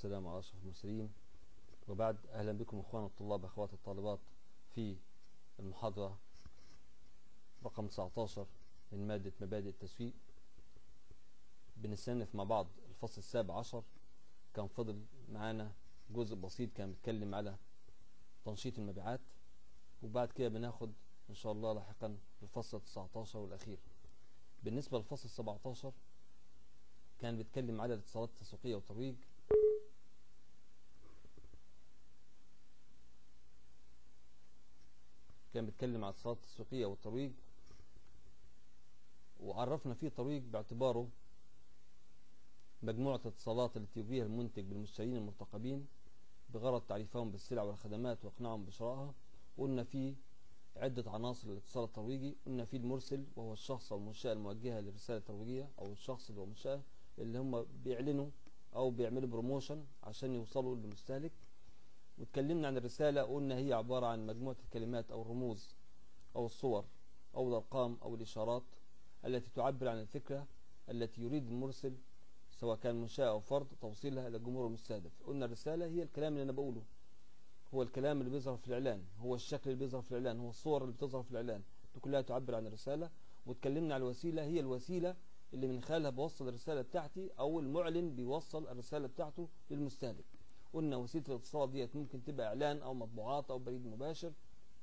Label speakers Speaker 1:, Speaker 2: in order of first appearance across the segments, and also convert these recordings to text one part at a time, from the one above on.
Speaker 1: والسلام على أشرف المرسلين وبعد أهلا بكم إخوان الطلاب أخوات الطالبات في المحاضرة رقم 19 من مادة مبادئ التسويق بنستنف مع بعض الفصل السابع عشر كان فضل معانا جزء بسيط كان بيتكلم على تنشيط المبيعات وبعد كده بناخد إن شاء الله لاحقا الفصل 19 والأخير بالنسبة للفصل 17 كان بيتكلم على الاتصالات التسويقية والترويج كان بيتكلم على الاتصالات التسويقية والترويج وعرفنا فيه الترويج باعتباره مجموعة الاتصالات التي يجريها المنتج بالمشترين المرتقبين بغرض تعريفهم بالسلع والخدمات واقناعهم بشرائها قلنا فيه عدة عناصر للاتصال الترويجي قلنا فيه المرسل وهو الشخص أو المنشأة الموجهة للرسالة الترويجية أو الشخص اللي هو المنشأة اللي هم بيعلنوا أو بيعملوا بروموشن عشان يوصلوا للمستهلك واتكلمنا عن الرسالة قلنا هي عبارة عن مجموعة الكلمات أو الرموز أو الصور أو الأرقام أو الإشارات التي تعبر عن الفكرة التي يريد المرسل سواء كان منشأة أو فرد توصيلها إلى الجمهور المستهدف قلنا الرسالة هي الكلام اللي أنا بقوله هو الكلام اللي بيظهر في الإعلان هو الشكل اللي بيظهر في الإعلان هو الصور اللي بتظهر في الإعلان دي كلها تعبر عن الرسالة واتكلمنا عن الوسيلة هي الوسيلة اللي من خلالها بوصل الرسالة بتاعتي أو المعلن بيوصل الرسالة بتاعته للمستهلك قلنا وسيلة الاتصال ديت ممكن تبقى إعلان أو مطبوعات أو بريد مباشر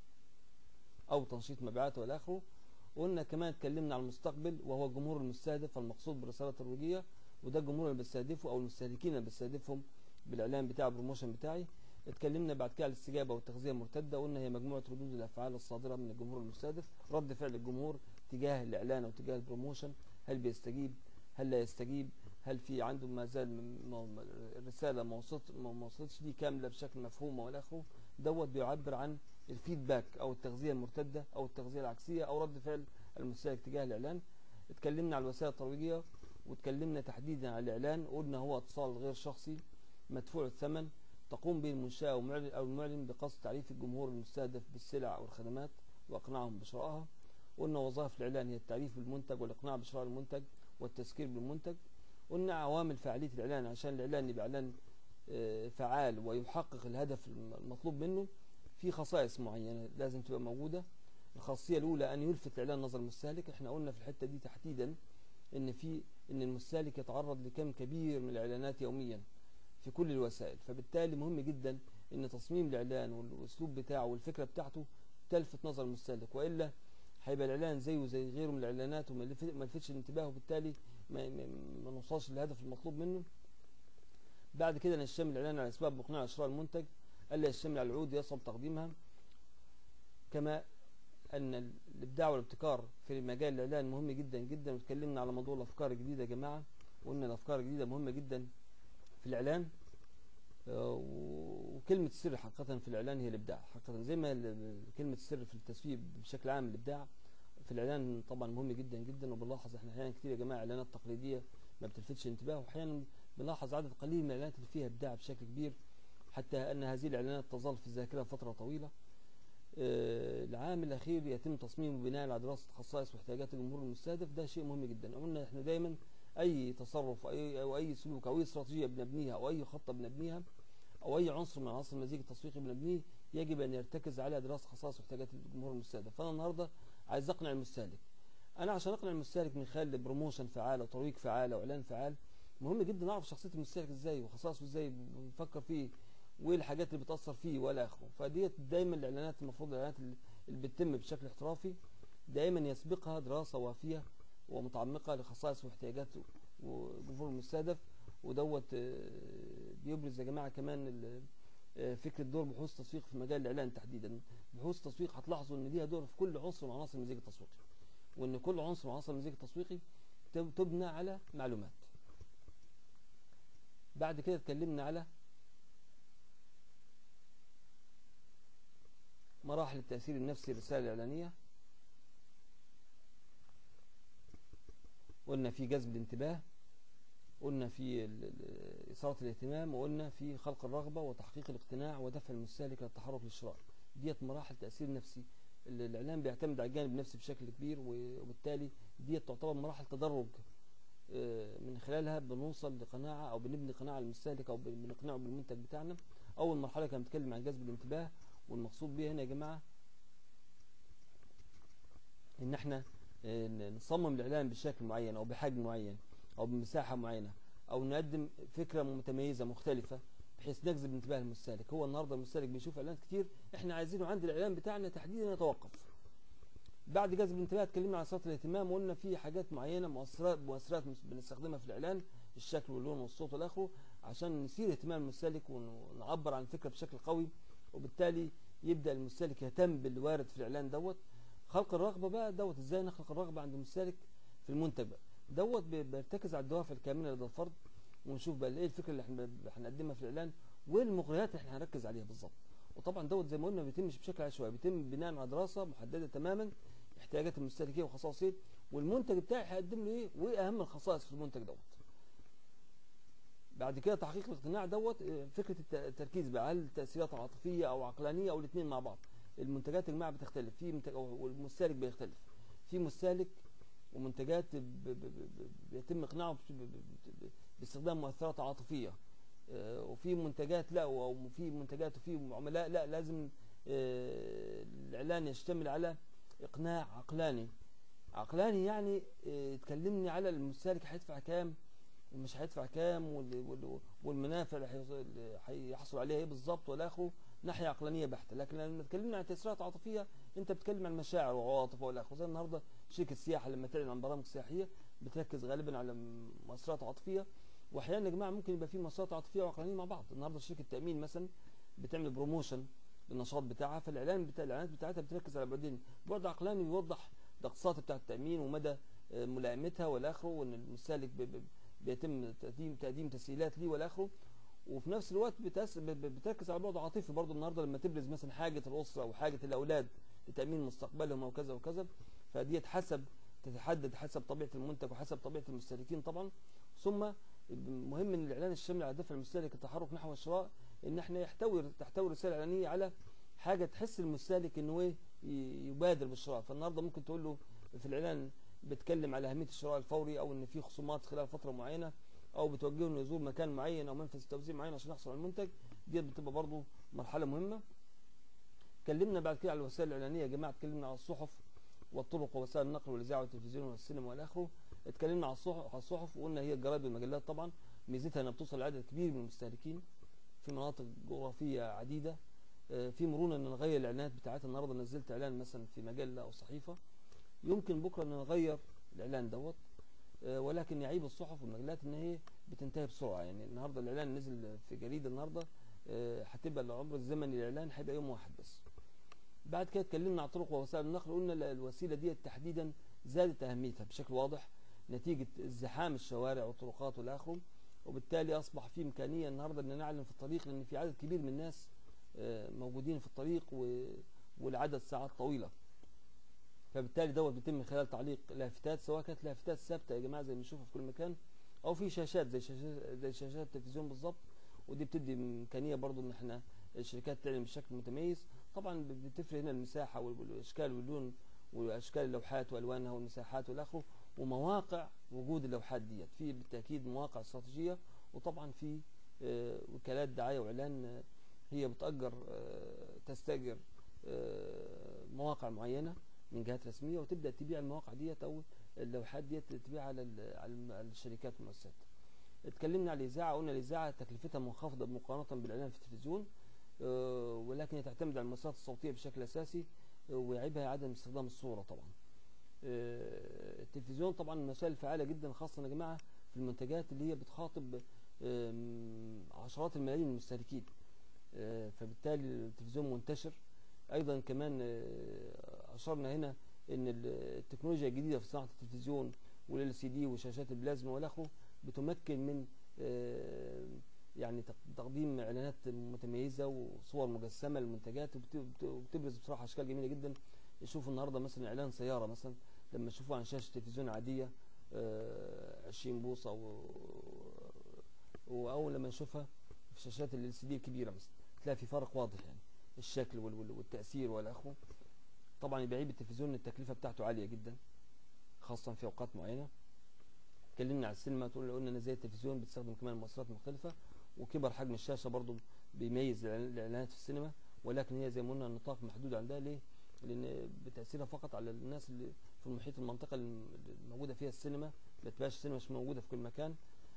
Speaker 1: أو تنشيط مبيعات والى آخره قلنا كمان اتكلمنا عن المستقبل وهو الجمهور المستهدف المقصود بالرسالة الترويجية وده الجمهور اللي بستهدفه أو المستهلكين اللي بستهدفهم بالإعلان بتاع البروموشن بتاعي اتكلمنا بعد كده على الاستجابة والتغذية المرتدة قلنا هي مجموعة ردود الأفعال الصادرة من الجمهور المستهدف رد فعل الجمهور تجاه الإعلان أو تجاه البروموشن هل بيستجيب هل لا يستجيب هل في عنده ما زال الرسالة ما وصلت ما وصلتش دي كاملة بشكل مفهوم والى آخره دوت بيعبر عن الفيدباك أو التغذية المرتدة أو التغذية العكسية أو رد فعل المستهلك تجاه الإعلان اتكلمنا على الوسائل الترويجية واتكلمنا تحديدا على الإعلان قلنا هو اتصال غير شخصي مدفوع الثمن تقوم به المنشأة أو المعلن, أو المعلن بقصد تعريف الجمهور المستهدف بالسلع أو الخدمات وإقناعهم بشرائها قلنا وظائف الإعلان هي التعريف بالمنتج والإقناع بشراء المنتج والتذكير بالمنتج قلنا عوامل فعالية الإعلان عشان الإعلان يبقى إعلان فعال ويحقق الهدف المطلوب منه في خصائص معينة لازم تبقى موجودة الخاصية الأولى أن يلفت الإعلان نظر المستهلك احنا قلنا في الحتة دي تحديدا ان في ان المستهلك يتعرض لكم كبير من الاعلانات يوميا في كل الوسائل فبالتالي مهم جدا ان تصميم الاعلان والاسلوب بتاعه والفكره بتاعته تلفت نظر المستهلك والا هيبقى الاعلان زيه زي غيره من الاعلانات وما لفتش الانتباه وبالتالي ما, ما نوصلش للهدف المطلوب منه بعد كده نشتمل الاعلان على اسباب مقنعه شراء المنتج الا يشتمل على العقود يصعب تقديمها كما ان الابداع والابتكار في مجال الاعلان مهم جدا جدا واتكلمنا على موضوع الافكار الجديده يا جماعه وقلنا الافكار الجديده مهمه جدا في الاعلان وكلمه السر حقيقه في الاعلان هي الابداع حقيقه زي ما كلمه السر في التسويق بشكل عام الابداع في الاعلان طبعا مهم جدا جدا وبنلاحظ احنا احيانا كتير يا جماعه اعلانات تقليديه ما بتلفتش انتباه واحيانا بنلاحظ عدد قليل من الاعلانات اللي فيها ابداع بشكل كبير حتى ان هذه الاعلانات تظل في الذاكره فتره طويله العام الاخير يتم تصميمه بناء على دراسه خصائص واحتياجات الجمهور المستهدف ده شيء مهم جدا قلنا احنا دايما اي تصرف اي او اي سلوك او اي استراتيجيه بنبنيها او اي خطه بنبنيها او اي عنصر من عناصر المزيج التسويقي بنبنيه يجب ان يرتكز على دراسه خصائص واحتياجات الجمهور المستهدف فانا النهارده عايز اقنع المستهلك انا عشان اقنع المستهلك من خلال بروموشن فعال او ترويج فعال او اعلان فعال مهم جدا اعرف شخصيه المستهلك ازاي وخصائصه ازاي بيفكر فيه وايه الحاجات اللي بتاثر فيه والى اخره فديت دايما الاعلانات المفروض الاعلانات اللي بتتم بشكل احترافي دائما يسبقها دراسه وافيه ومتعمقه لخصائص واحتياجات الجمهور المستهدف ودوت بيبرز يا جماعه كمان فكره دور بحوث التسويق في مجال الاعلان تحديدا بحوث التسويق هتلاحظوا ان ليها دور في كل عنصر من عناصر المزيج التسويقي وان كل عنصر من عناصر المزيج التسويقي تبنى على معلومات بعد كده اتكلمنا على مراحل التأثير النفسي للرسالة الإعلانية قلنا في جذب الانتباه قلنا في إثارة الاهتمام وقلنا في خلق الرغبة وتحقيق الاقتناع ودفع المستهلك للتحرك للشراء ديت مراحل تأثير نفسي الإعلان بيعتمد على الجانب النفسي بشكل كبير وبالتالي ديت تعتبر مراحل تدرج آه، من خلالها بنوصل لقناعة او بنبني قناعة للمستهلك او بنقنعه بالمنتج بتاعنا اول مرحلة كانت بتتكلم عن جذب الانتباه والمقصود بيها هنا يا جماعة ان احنا آه، نصمم الاعلان بشكل معين او بحجم معين او بمساحة معينة او نقدم فكرة متميزة مختلفة بحيث نجذب انتباه المستهلك هو النهارده المستهلك بيشوف اعلانات كتير احنا عايزينه عند الاعلان بتاعنا تحديدا يتوقف بعد جذب الانتباه اتكلمنا عن صوت الاهتمام وقلنا في حاجات معينه مؤثرات مؤثرات بنستخدمها في الاعلان الشكل واللون والصوت والاخره عشان نثير اهتمام المستهلك ونعبر عن الفكره بشكل قوي وبالتالي يبدا المستهلك يهتم بالوارد في الاعلان دوت خلق الرغبه بقى دوت ازاي نخلق الرغبه عند المستهلك في المنتج بقى دوت بيرتكز على الدوافع الكامنه لدى الفرد ونشوف بقى ايه الفكره اللي احنا هنقدمها في الاعلان وايه المغريات اللي احنا هنركز عليها بالظبط وطبعا دوت زي ما قلنا ما بيتمش بشكل عشوائي بيتم بناء على دراسه محدده تماما احتياجات المستهلكيه وخصائصه والمنتج بتاعي هيقدم له ايه وايه اهم الخصائص في المنتج دوت بعد كده تحقيق الاقتناع دوت اه، فكره التركيز بقى هل تاثيرات عاطفيه او عقلانيه او الاثنين مع بعض المنتجات يا جماعه بتختلف في منتج والمستهلك بيختلف في مستهلك ومنتجات بيتم اقناعه باستخدام مؤثرات عاطفيه اه، وفي منتجات لا وفي منتجات وفي عملاء لا لازم اه، الاعلان يشتمل على اقناع عقلاني عقلاني يعني اه، تكلمني على المستهلك هيدفع كام ومش هيدفع كام والمنافع اللي هيحصل عليها ايه بالظبط والى اخره ناحيه عقلانيه بحته لكن لما تكلمنا عن تاثيرات عاطفيه انت بتتكلم عن مشاعر وعواطف والى اخره زي النهارده شركه السياحه لما تعلن عن برامج سياحيه بتركز غالبا على مؤثرات عاطفيه واحيانا يا جماعه ممكن يبقى في مؤثرات عاطفيه وعقلانيه مع بعض النهارده شركه التامين مثلا بتعمل بروموشن للنشاط بتاعها فالاعلان بتاع الاعلانات بتاعتها بتركز على بعدين بعد عقلاني بيوضح الاقساط بتاع التامين ومدى آه، ملائمتها والى اخره وان المستهلك بيتم تقديم تقديم تسهيلات ليه والى اخره وفي نفس الوقت بتركز على بعد عاطفي برضه النهارده لما تبرز مثلا حاجه الاسره او حاجه الاولاد لتامين مستقبلهم او كذا وكذا فديت حسب تتحدد حسب طبيعه المنتج وحسب طبيعه المستهلكين طبعا ثم مهم ان الاعلان الشامل على دفع المستهلك التحرك نحو الشراء ان احنا يحتوي تحتوي رساله اعلانيه على حاجه تحس المستهلك انه ايه يبادر بالشراء فالنهارده ممكن تقول له في الاعلان بتكلم على اهميه الشراء الفوري او ان في خصومات خلال فتره معينه او بتوجهه انه يزور مكان معين او منفذ توزيع معين عشان يحصل على المنتج ديت بتبقى برضه مرحله مهمه اتكلمنا بعد كده على الوسائل الاعلانيه يا جماعه اتكلمنا على الصحف والطرق ووسائل النقل والاذاعه والتلفزيون والسينما والى اخره اتكلمنا على الصحف على الصحف وقلنا هي الجرايد والمجلات طبعا ميزتها انها بتوصل لعدد كبير من المستهلكين في مناطق جغرافيه عديده آه، في مرونه ان نغير الاعلانات بتاعتها النهارده نزلت اعلان مثلا في مجله او صحيفه يمكن بكره ان نغير الاعلان دوت آه، ولكن يعيب الصحف والمجلات ان هي بتنتهي بسرعه يعني النهارده الاعلان نزل في جريده النهارده آه، هتبقى العمر الزمني للاعلان هيبقى يوم واحد بس بعد كده اتكلمنا عن طرق ووسائل النقل قلنا الوسيله دي تحديدا زادت اهميتها بشكل واضح نتيجه ازدحام الشوارع والطرقات والى اخره وبالتالي اصبح في امكانيه النهارده ان نعلن في الطريق لان في عدد كبير من الناس آه، موجودين في الطريق والعدد ساعات طويله فبالتالي دوت بيتم من خلال تعليق لافتات سواء كانت لافتات ثابته يا جماعه زي ما بنشوفها في كل مكان او في شاشات زي شاشات زي شاشات التلفزيون بالظبط ودي بتدي امكانيه برضو ان احنا الشركات تعلن بشكل متميز طبعا بتفرق هنا المساحه والاشكال واللون واشكال اللوحات والوانها والمساحات والاخره ومواقع وجود اللوحات ديت في بالتاكيد مواقع استراتيجيه وطبعا في آه، وكالات دعايه واعلان آه، هي بتاجر آه، تستاجر مواقع معينه من جهات رسميه وتبدا تبيع المواقع ديت او اللوحات ديت تبيع على على الشركات والمؤسسات. اتكلمنا على الاذاعه قلنا الاذاعه تكلفتها منخفضه مقارنه بالاعلان في التلفزيون آه، ولكن هي تعتمد على المؤسسات الصوتيه بشكل اساسي آه، ويعيبها عدم استخدام الصوره طبعا. آه، التلفزيون طبعا من الوسائل الفعاله جدا خاصه يا جماعه في المنتجات اللي هي بتخاطب عشرات الملايين من المستهلكين. فبالتالي التلفزيون منتشر ايضا كمان اشرنا هنا ان التكنولوجيا الجديده في صناعه التلفزيون والال سي دي وشاشات البلازما والاخره بتمكن من آه، يعني تقديم اعلانات متميزه وصور مجسمه للمنتجات وبتبرز بصراحه اشكال جميله جدا يشوفوا النهارده مثلا اعلان سياره مثلا لما يشوفوه عن شاشه تلفزيون عاديه 20 آه، بوصه و او لما نشوفها في شاشات ال سي دي الكبيره مثلا تلاقي في فرق واضح يعني الشكل والتاثير والاخره طبعا يبقى عيب التلفزيون التكلفه بتاعته عاليه جدا خاصه في اوقات معينه اتكلمنا على السينما تقول قلنا ان زي التلفزيون بتستخدم كمان مؤثرات مختلفه وكبر حجم الشاشه برضو بيميز الاعلانات في السينما ولكن هي زي ما قلنا النطاق محدود عندها ليه؟ لان بتاثيرها فقط على الناس اللي في المحيط المنطقه الموجوده فيها السينما ما تبقاش السينما مش موجوده في كل مكان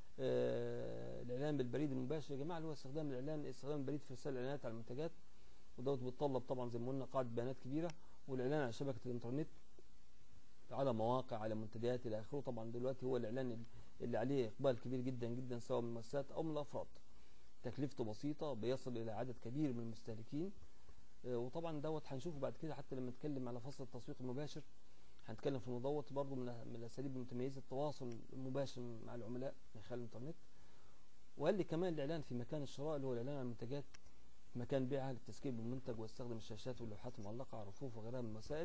Speaker 1: آه الاعلان بالبريد المباشر يا جماعه اللي هو استخدام الاعلان استخدام البريد في ارسال الاعلانات على المنتجات ودوت بيتطلب طبعا زي ما قلنا قاعده بيانات كبيره والاعلان على شبكه الانترنت على مواقع على منتديات الى اخره طبعا دلوقتي هو الاعلان اللي عليه اقبال كبير جدا جدا سواء من المؤسسات او من الافراد تكلفته بسيطه بيصل الى عدد كبير من المستهلكين وطبعا دوت هنشوفه بعد كده حتى لما نتكلم على فصل التسويق المباشر هنتكلم في الموضوع دوت برضه من من الاساليب المتميزه التواصل المباشر مع العملاء من خلال الانترنت وقال لي كمان الاعلان في مكان الشراء اللي هو الاعلان على المنتجات في مكان بيعها للتسكيب بالمنتج واستخدم الشاشات واللوحات المعلقه على الرفوف وغيرها من الوسائل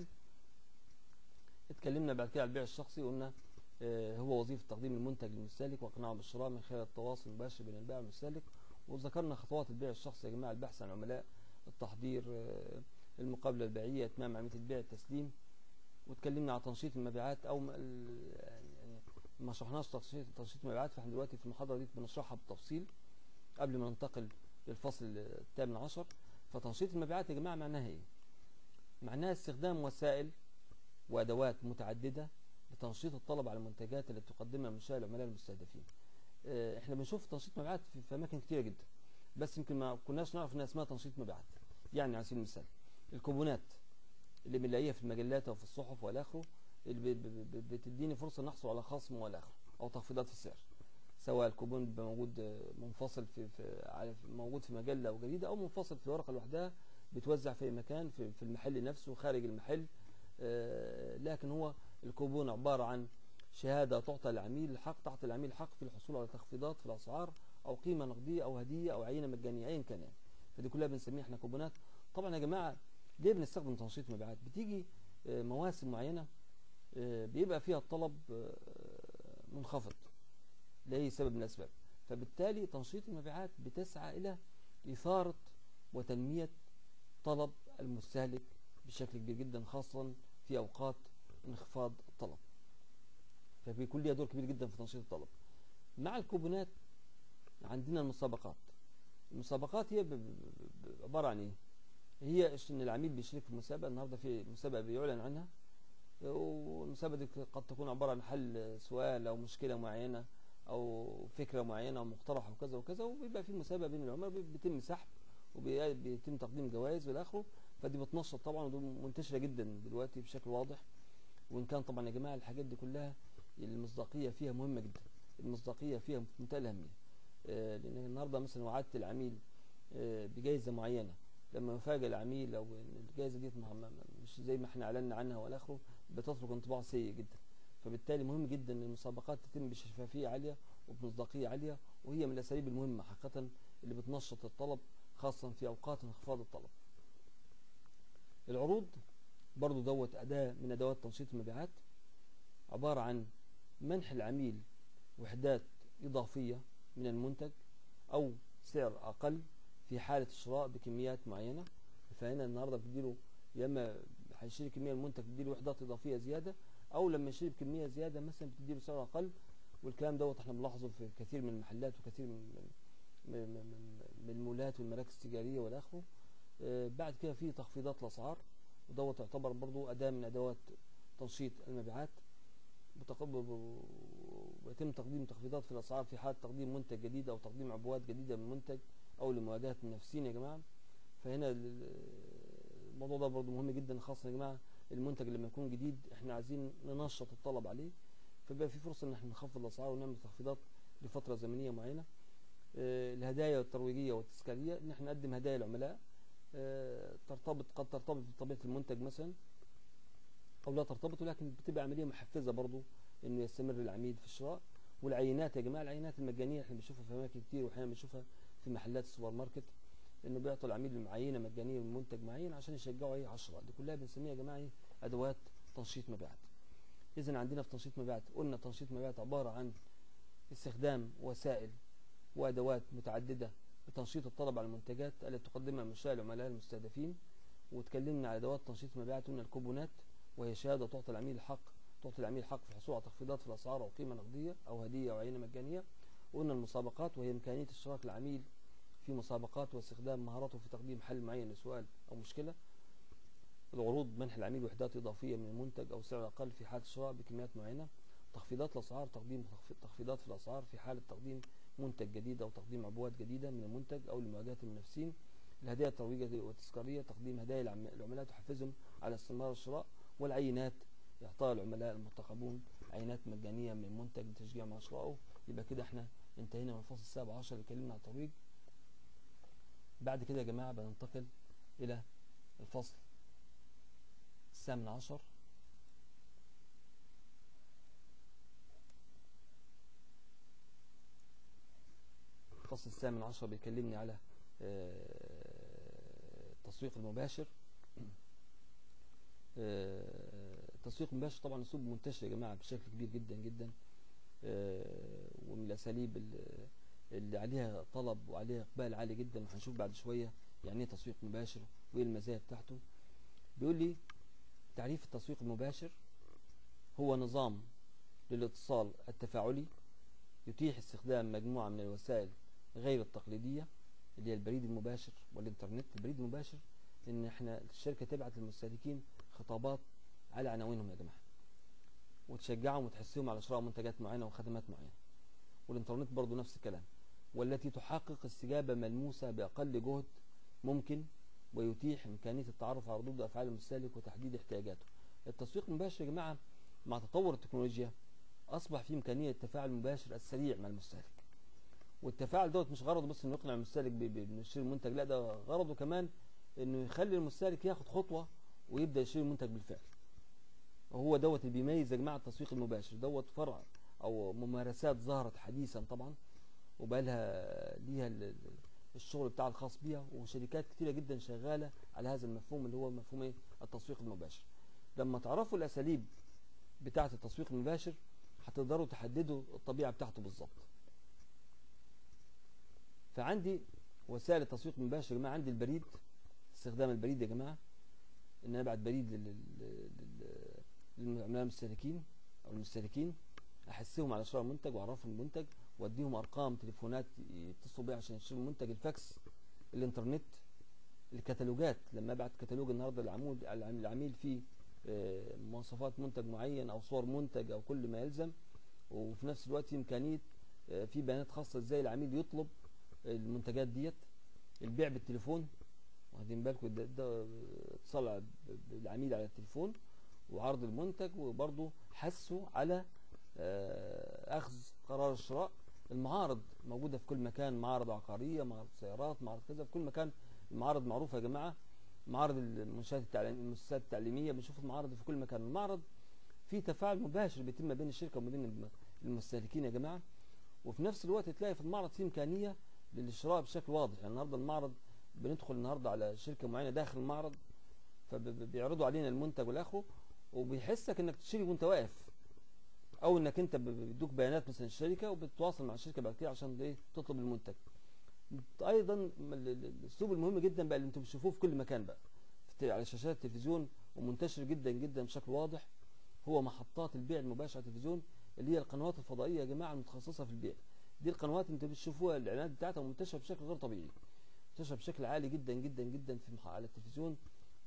Speaker 1: اتكلمنا بعد كده على البيع الشخصي قلنا اه هو وظيفه تقديم المنتج للمستهلك واقناعه بالشراء من خلال التواصل المباشر بين البائع والمستهلك وذكرنا خطوات البيع الشخصي يا جماعه البحث عن عملاء التحضير اه المقابله البيعيه اتمام عمليه البيع التسليم واتكلمنا على تنشيط المبيعات او يعني ما شرحناش تنشيط تنشيط المبيعات فاحنا دلوقتي في المحاضره دي بنشرحها بالتفصيل قبل ما ننتقل للفصل الثامن عشر فتنشيط المبيعات يا جماعه معناها ايه؟ معناها استخدام وسائل وادوات متعدده لتنشيط الطلب على المنتجات التي تقدمها منشاه العملاء المستهدفين. اه احنا بنشوف تنشيط مبيعات في, في اماكن كتيره جدا بس يمكن ما كناش نعرف انها اسمها تنشيط مبيعات. يعني على سبيل المثال الكوبونات اللي بنلاقيها في المجلات او في الصحف والى اخره اللي بتديني فرصه نحصل على خصم والى اخره او تخفيضات في السعر. سواء الكوبون بيبقى موجود منفصل في, في موجود في مجله او جريده او منفصل في ورقه لوحدها بتوزع في مكان في, في المحل نفسه خارج المحل آه لكن هو الكوبون عباره عن شهاده تعطى للعميل الحق تعطي العميل حق في الحصول على تخفيضات في الاسعار او قيمه نقديه او هديه او عينه مجانيه ايا كان يعني فدي كلها بنسميها احنا كوبونات طبعا يا جماعه ليه بنستخدم تنشيط مبيعات بتيجي آه مواسم معينه آه بيبقى فيها الطلب منخفض لأي سبب من الأسباب فبالتالي تنشيط المبيعات بتسعى إلى إثارة وتنمية طلب المستهلك بشكل كبير جدا خاصة في أوقات انخفاض الطلب فبيكون ليها دور كبير جدا في تنشيط الطلب مع الكوبونات عندنا المسابقات المسابقات هي عبارة عن إيه؟ هي إن العميل بيشارك في مسابقة النهاردة في مسابقة بيعلن عنها والمسابقة دي قد تكون عبارة عن حل سؤال أو مشكلة معينة او فكره معينه او مقترح وكذا وكذا وبيبقى في مسابقه بين العملاء بيتم سحب وبيتم تقديم جوائز والى اخره فدي بتنشط طبعا ودي منتشره جدا دلوقتي بشكل واضح وان كان طبعا يا جماعه الحاجات دي كلها المصداقيه فيها مهمه جدا المصداقيه فيها في منتهى الاهميه آه لان النهارده مثلا وعدت العميل آه بجائزه معينه لما يفاجئ العميل او ان الجائزه دي مش زي ما احنا اعلنا عنها ولا اخره بتترك انطباع سيء جدا فبالتالي مهم جدا ان المسابقات تتم بشفافيه عاليه وبمصداقيه عاليه وهي من الاساليب المهمه حقيقه اللي بتنشط الطلب خاصه في اوقات انخفاض الطلب. العروض برضو دوت اداه من ادوات تنشيط المبيعات عباره عن منح العميل وحدات اضافيه من المنتج او سعر اقل في حاله الشراء بكميات معينه فهنا النهارده بتديله يا اما هيشتري كميه من المنتج بتديله وحدات اضافيه زياده او لما يشتري بكميه زياده مثلا بتديله سعر اقل والكلام دوت احنا بنلاحظه في كثير من المحلات وكثير من من, من, من المولات والمراكز التجاريه والى اخره آه بعد كده في تخفيضات الاسعار ودوت يعتبر برضو اداه من ادوات تنشيط المبيعات ويتم تقديم تخفيضات في الاسعار في حال تقديم منتج جديد او تقديم عبوات جديده من منتج او لمواجهه المنافسين يا جماعه فهنا الموضوع ده برضو مهم جدا خاصه يا جماعه المنتج لما يكون جديد احنا عايزين ننشط الطلب عليه فبقى في فرصه ان احنا نخفض الاسعار ونعمل تخفيضات لفتره زمنيه معينه اه الهدايا الترويجيه والتذكاريه ان احنا نقدم هدايا للعملاء اه ترتبط قد ترتبط بطبيعه المنتج مثلا او لا ترتبط ولكن بتبقى عمليه محفزه برضو انه يستمر العميل في الشراء والعينات يا جماعه العينات المجانيه احنا بنشوفها في اماكن كتير واحيانا بنشوفها في محلات السوبر ماركت انه بيعطوا العميل عينه مجانيه من منتج معين عشان يشجعوا ايه 10 دي كلها بنسميها يا جماعه ايه ادوات تنشيط مبيعات اذا عندنا في تنشيط مبيعات قلنا تنشيط مبيعات عباره عن استخدام وسائل وادوات متعدده لتنشيط الطلب على المنتجات التي تقدمها منشاه العملاء المستهدفين واتكلمنا على ادوات تنشيط المبيعات قلنا الكوبونات وهي شهاده تعطي العميل الحق تعطي العميل حق في الحصول على تخفيضات في الاسعار او قيمه نقديه او هديه او عينه مجانيه وقلنا المسابقات وهي امكانيه اشتراك العميل في مسابقات واستخدام مهاراته في تقديم حل معين لسؤال او مشكله العروض منح العميل وحدات اضافيه من المنتج او سعر اقل في حاله الشراء بكميات معينه تخفيضات الاسعار تقديم تخفيضات في الاسعار في حاله تقديم منتج جديد او تقديم عبوات جديده من المنتج او لمواجهه المنافسين الهدايا الترويجيه والتذكاريه تقديم هدايا للعملاء تحفزهم على استمرار الشراء والعينات اعطاء العملاء المرتقبون عينات مجانيه من المنتج لتشجيعهم على شرائه يبقى كده احنا انتهينا من الفصل السابع عشر اللي اتكلمنا عن الترويج بعد كده يا جماعه بننتقل الى الفصل الثامن عشر الفصل الثامن عشر بيكلمني على التسويق المباشر التسويق المباشر طبعا اسلوب منتشر يا جماعه بشكل كبير جدا جدا ومن الاساليب اللي عليها طلب وعليها اقبال عالي جدا وهنشوف بعد شويه يعني ايه تسويق مباشر وايه المزايا بتاعته بيقول لي تعريف التسويق المباشر هو نظام للاتصال التفاعلي يتيح استخدام مجموعه من الوسائل غير التقليديه اللي هي البريد المباشر والانترنت البريد المباشر ان احنا الشركه تبعت للمستهلكين خطابات على عناوينهم يا جماعه وتشجعهم وتحثهم على شراء منتجات معينه وخدمات معينه والانترنت برضو نفس الكلام والتي تحقق استجابه ملموسه باقل جهد ممكن ويتيح امكانيه التعرف على ردود افعال المستهلك وتحديد احتياجاته التسويق المباشر يا جماعه مع تطور التكنولوجيا اصبح في امكانيه التفاعل المباشر السريع مع المستهلك والتفاعل دوت مش غرضه بس انه يقنع المستهلك بانه يشتري المنتج لا ده غرضه كمان انه يخلي المستهلك ياخد خطوه ويبدا يشتري المنتج بالفعل وهو دوت اللي بيميز يا جماعه التسويق المباشر دوت فرع او ممارسات ظهرت حديثا طبعا وبقى لها ليها الشغل بتاع الخاص بيها وشركات كتيره جدا شغاله على هذا المفهوم اللي هو مفهوم ايه التسويق المباشر لما تعرفوا الاساليب بتاعه التسويق المباشر هتقدروا تحددوا الطبيعه بتاعته بالظبط فعندي وسائل التسويق المباشر يا جماعه عندي البريد استخدام البريد يا جماعه ان انا ابعت بريد للعملاء المستهلكين او المستهلكين احسهم على شراء المنتج واعرفهم المنتج واديهم ارقام تليفونات يتصلوا بيها عشان يشتروا المنتج الفاكس الانترنت الكتالوجات لما ابعت كتالوج النهارده للعمود العميل فيه مواصفات منتج معين او صور منتج او كل ما يلزم وفي نفس الوقت امكانيه في بيانات خاصه ازاي العميل يطلب المنتجات ديت البيع بالتليفون واخدين بالكم ده, ده اتصال بالعميل على التليفون وعرض المنتج وبرضه حثه على اخذ قرار الشراء المعارض موجوده في كل مكان معارض عقاريه معارض سيارات معارض كذا في كل مكان المعارض معروفه يا جماعه معارض المنشات التعليم المؤسسات التعليميه بنشوف المعارض في كل مكان المعرض في تفاعل مباشر بيتم ما بين الشركه وما بين المستهلكين يا جماعه وفي نفس الوقت تلاقي في المعرض في امكانيه للشراء بشكل واضح يعني النهارده المعرض بندخل النهارده على شركه معينه داخل المعرض فبيعرضوا علينا المنتج والاخره وبيحسك انك تشتري وانت واقف او انك انت بيدوك بيانات مثلا الشركه وبتتواصل مع الشركه بعد كده عشان ايه تطلب المنتج ايضا الاسلوب المهم جدا بقى اللي انتم بتشوفوه في كل مكان بقى على شاشات التلفزيون ومنتشر جدا جدا بشكل واضح هو محطات البيع المباشر على التلفزيون اللي هي القنوات الفضائيه يا جماعه المتخصصه في البيع دي القنوات انتوا بتشوفوها الاعلانات بتاعتها منتشره بشكل غير طبيعي منتشره بشكل عالي جدا جدا جدا في على التلفزيون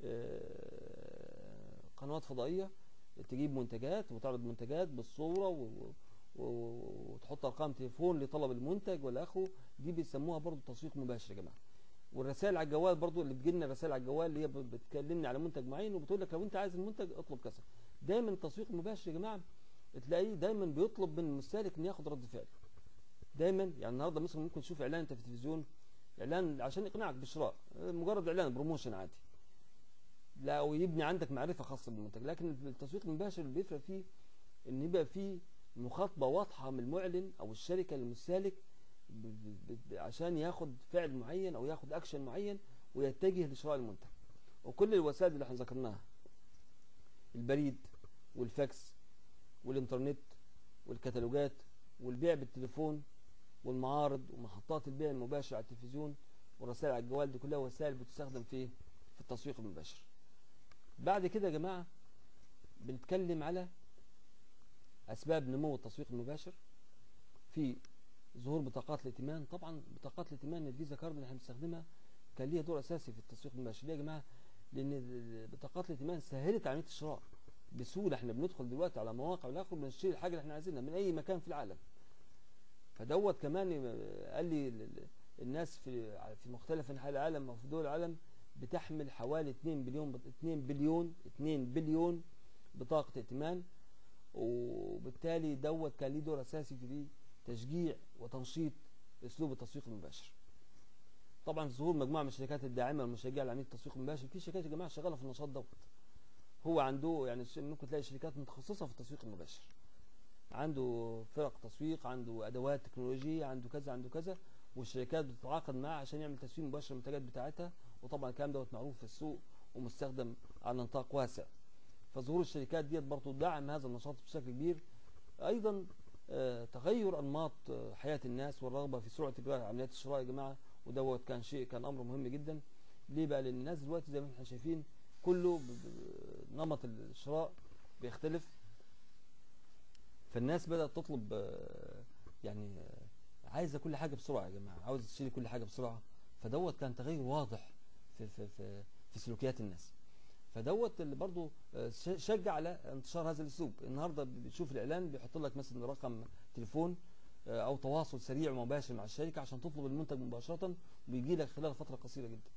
Speaker 1: قنوات فضائيه تجيب منتجات وتعرض منتجات بالصوره و... وتحط ارقام تليفون لطلب المنتج ولا اخره دي بيسموها برضو تسويق مباشر يا جماعه والرسائل على الجوال برضو اللي بتجي لنا رسائل على الجوال اللي هي بتكلمني على منتج معين وبتقول لك لو انت عايز المنتج اطلب كذا دايما التسويق المباشر يا جماعه تلاقيه دايما بيطلب من المستهلك ان ياخد رد فعل دايما يعني النهارده مثلا ممكن تشوف اعلان انت في التلفزيون اعلان عشان يقنعك بالشراء مجرد اعلان بروموشن عادي لا ويبني عندك معرفه خاصه بالمنتج لكن التسويق المباشر اللي بيفرق فيه ان يبقى فيه مخاطبه واضحه من المعلن او الشركه للمستهلك عشان ياخد فعل معين او ياخد اكشن معين ويتجه لشراء المنتج وكل الوسائل اللي احنا ذكرناها البريد والفاكس والانترنت والكتالوجات والبيع بالتليفون والمعارض ومحطات البيع المباشر على التلفزيون والرسائل على الجوال دي كلها وسائل بتستخدم في في التسويق المباشر بعد كده يا جماعه بنتكلم على اسباب نمو التسويق المباشر في ظهور بطاقات الائتمان طبعا بطاقات الائتمان الفيزا كارد اللي احنا بنستخدمها كان ليها دور اساسي في التسويق المباشر ليه يا جماعه لان بطاقات الائتمان سهلت عمليه الشراء بسهوله احنا بندخل دلوقتي على مواقع وناخد بنشتري الحاجه اللي احنا عايزينها من اي مكان في العالم فدوت كمان قال لي الناس في في مختلف انحاء العالم وفي دول العالم بتحمل حوالي 2 بليون 2 بليون 2 بليون بطاقه ائتمان وبالتالي دوت كان ليه دور اساسي في تشجيع وتنشيط اسلوب التسويق المباشر طبعا ظهور مجموعه من الشركات الداعمه والمشجعه لعمليه التسويق المباشر في شركات يا جماعه شغاله في النشاط دوت هو عنده يعني ممكن تلاقي شركات متخصصه في التسويق المباشر عنده فرق تسويق عنده ادوات تكنولوجيه عنده كذا عنده كذا والشركات بتتعاقد معاه عشان يعمل تسويق مباشر للمنتجات بتاعتها وطبعا الكلام دوت معروف في السوق ومستخدم على نطاق واسع فظهور الشركات ديت برضه دعم هذا النشاط بشكل كبير ايضا آه تغير انماط آه حياه الناس والرغبه في سرعه اجراء عمليات الشراء يا جماعه ودوت كان شيء كان امر مهم جدا ليه بقى لان الناس دلوقتي زي ما احنا شايفين كله نمط الشراء بيختلف فالناس بدات تطلب آه يعني عايزه كل حاجه بسرعه يا جماعه عاوز تشتري كل حاجه بسرعه فدوت كان تغير واضح في في في, في سلوكيات الناس فدوت اللي برضه شجع على انتشار هذا الاسلوب النهارده بتشوف الاعلان بيحط لك مثلا رقم تليفون او تواصل سريع ومباشر مع الشركه عشان تطلب المنتج مباشره ويجي لك خلال فتره قصيره جدا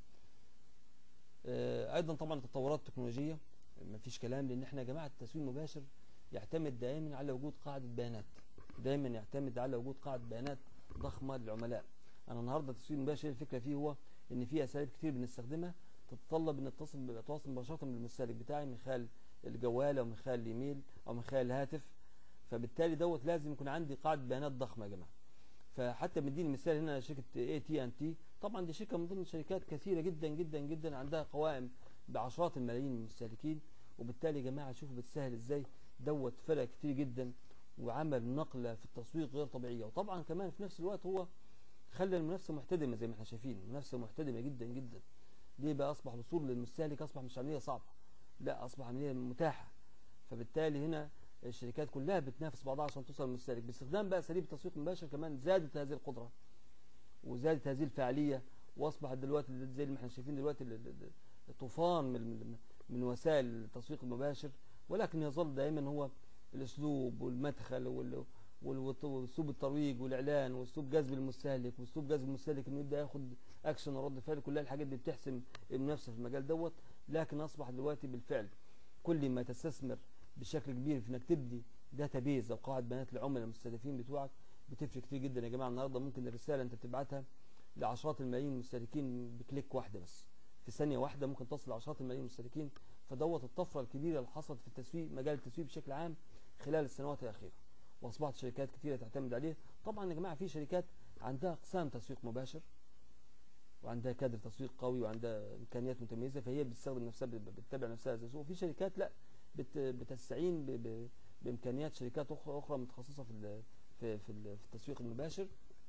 Speaker 1: ايضا طبعا التطورات التكنولوجيه مفيش كلام لان احنا يا جماعه التسويق المباشر يعتمد دائما على وجود قاعده بيانات دائما يعتمد على وجود قاعده بيانات ضخمه للعملاء انا النهارده التسويق المباشر الفكره فيه هو ان في اساليب كتير بنستخدمها تتطلب ان اتصل اتواصل مباشره بالمستهلك بتاعي من خلال الجوال او من خلال الايميل او من خلال الهاتف فبالتالي دوت لازم يكون عندي قاعده بيانات ضخمه يا جماعه فحتى مديني مثال هنا شركه اي تي ان تي طبعا دي شركه من ضمن شركات كثيره جدا جدا جدا عندها قوائم بعشرات الملايين من المستهلكين وبالتالي يا جماعه شوفوا بتسهل ازاي دوت فرق كتير جدا وعمل نقله في التسويق غير طبيعيه وطبعا كمان في نفس الوقت هو خلى المنافسه محتدمه زي ما احنا شايفين المنافسه محتدمه جدا جدا ليه بقى اصبح الوصول للمستهلك اصبح مش عمليه صعبه لا اصبح عمليه متاحه فبالتالي هنا الشركات كلها بتنافس بعضها عشان توصل للمستهلك باستخدام بقى اساليب التسويق المباشر كمان زادت هذه القدره وزادت هذه الفعاليه واصبحت دلوقتي زي ما احنا شايفين دلوقتي طوفان من من وسائل التسويق المباشر ولكن يظل دائما هو الاسلوب والمدخل واسلوب الترويج والاعلان واسلوب جذب المستهلك واسلوب جذب المستهلك انه يبدا ياخد اكشن ورد فعل كلها الحاجات دي بتحسم المنافسه في المجال دوت لكن اصبح دلوقتي بالفعل كل ما تستثمر بشكل كبير في انك تبني داتا بيز او قاعده بيانات للعملاء المستهدفين بتوعك بتفرق كتير جدا يا جماعه النهارده ممكن الرساله انت بتبعتها لعشرات الملايين من المستهلكين بكليك واحده بس في ثانيه واحده ممكن تصل لعشرات الملايين من المستهلكين فدوت الطفره الكبيره اللي حصلت في التسويق مجال التسويق بشكل عام خلال السنوات الاخيره واصبحت شركات كثيره تعتمد عليه طبعا يا جماعه في شركات عندها اقسام تسويق مباشر وعندها كادر تسويق قوي وعندها امكانيات متميزه فهي بتستخدم نفسها بتتبع نفسها زي وفي شركات لا بت بتستعين ب ب بامكانيات شركات اخرى اخرى متخصصه في في في التسويق المباشر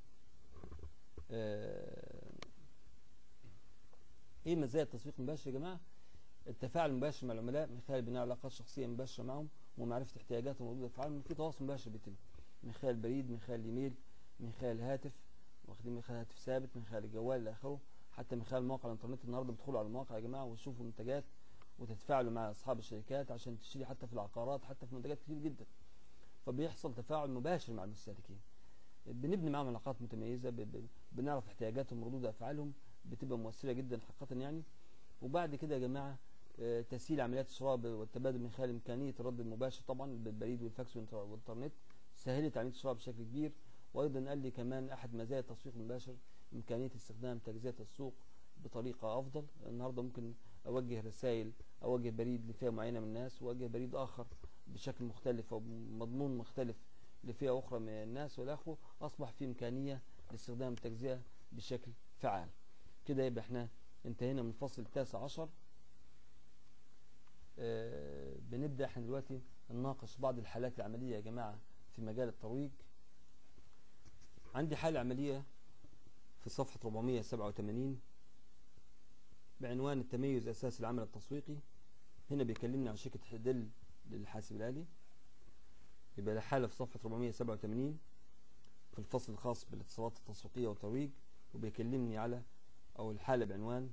Speaker 1: ايه مزايا التسويق المباشر يا جماعه التفاعل المباشر مع العملاء من خلال بناء علاقات شخصيه مباشره معهم ومعرفه احتياجاتهم وردود افعالهم في تواصل مباشر بيتم من خلال البريد من خلال الايميل من خلال الهاتف واخدين من خلال هاتف ثابت من خلال الجوال الى اخره حتى من خلال مواقع الانترنت النهارده بتدخلوا على المواقع يا جماعه وتشوفوا منتجات وتتفاعلوا مع اصحاب الشركات عشان تشتري حتى في العقارات حتى في منتجات كتير جدا فبيحصل تفاعل مباشر مع المستهلكين بنبني معاهم علاقات متميزه بنعرف احتياجاتهم وردود افعالهم بتبقى مؤثره جدا حقيقه يعني وبعد كده يا جماعه تسهيل عمليات الشراء والتبادل من خلال امكانيه الرد المباشر طبعا بالبريد والفاكس والانترنت سهلت عمليه الشراء بشكل كبير وايضا قال لي كمان احد مزايا التسويق المباشر امكانيه استخدام تجزئه السوق بطريقه افضل النهارده ممكن اوجه رسائل اوجه بريد لفئه معينه من الناس واوجه بريد اخر بشكل مختلف او مضمون مختلف لفئه اخرى من الناس والى اخره اصبح في امكانيه لاستخدام التجزئه بشكل فعال كده يبقى احنا انتهينا من الفصل التاسع عشر آه بنبدا احنا دلوقتي نناقش بعض الحالات العمليه يا جماعه في مجال الترويج عندي حاله عمليه في صفحه 487 بعنوان التميز اساس العمل التسويقي هنا بيكلمنا عن شركه دل للحاسب الالي يبقى الحالة في صفحة 487 في الفصل الخاص بالاتصالات التسويقية والترويج وبيكلمني على أو الحالة بعنوان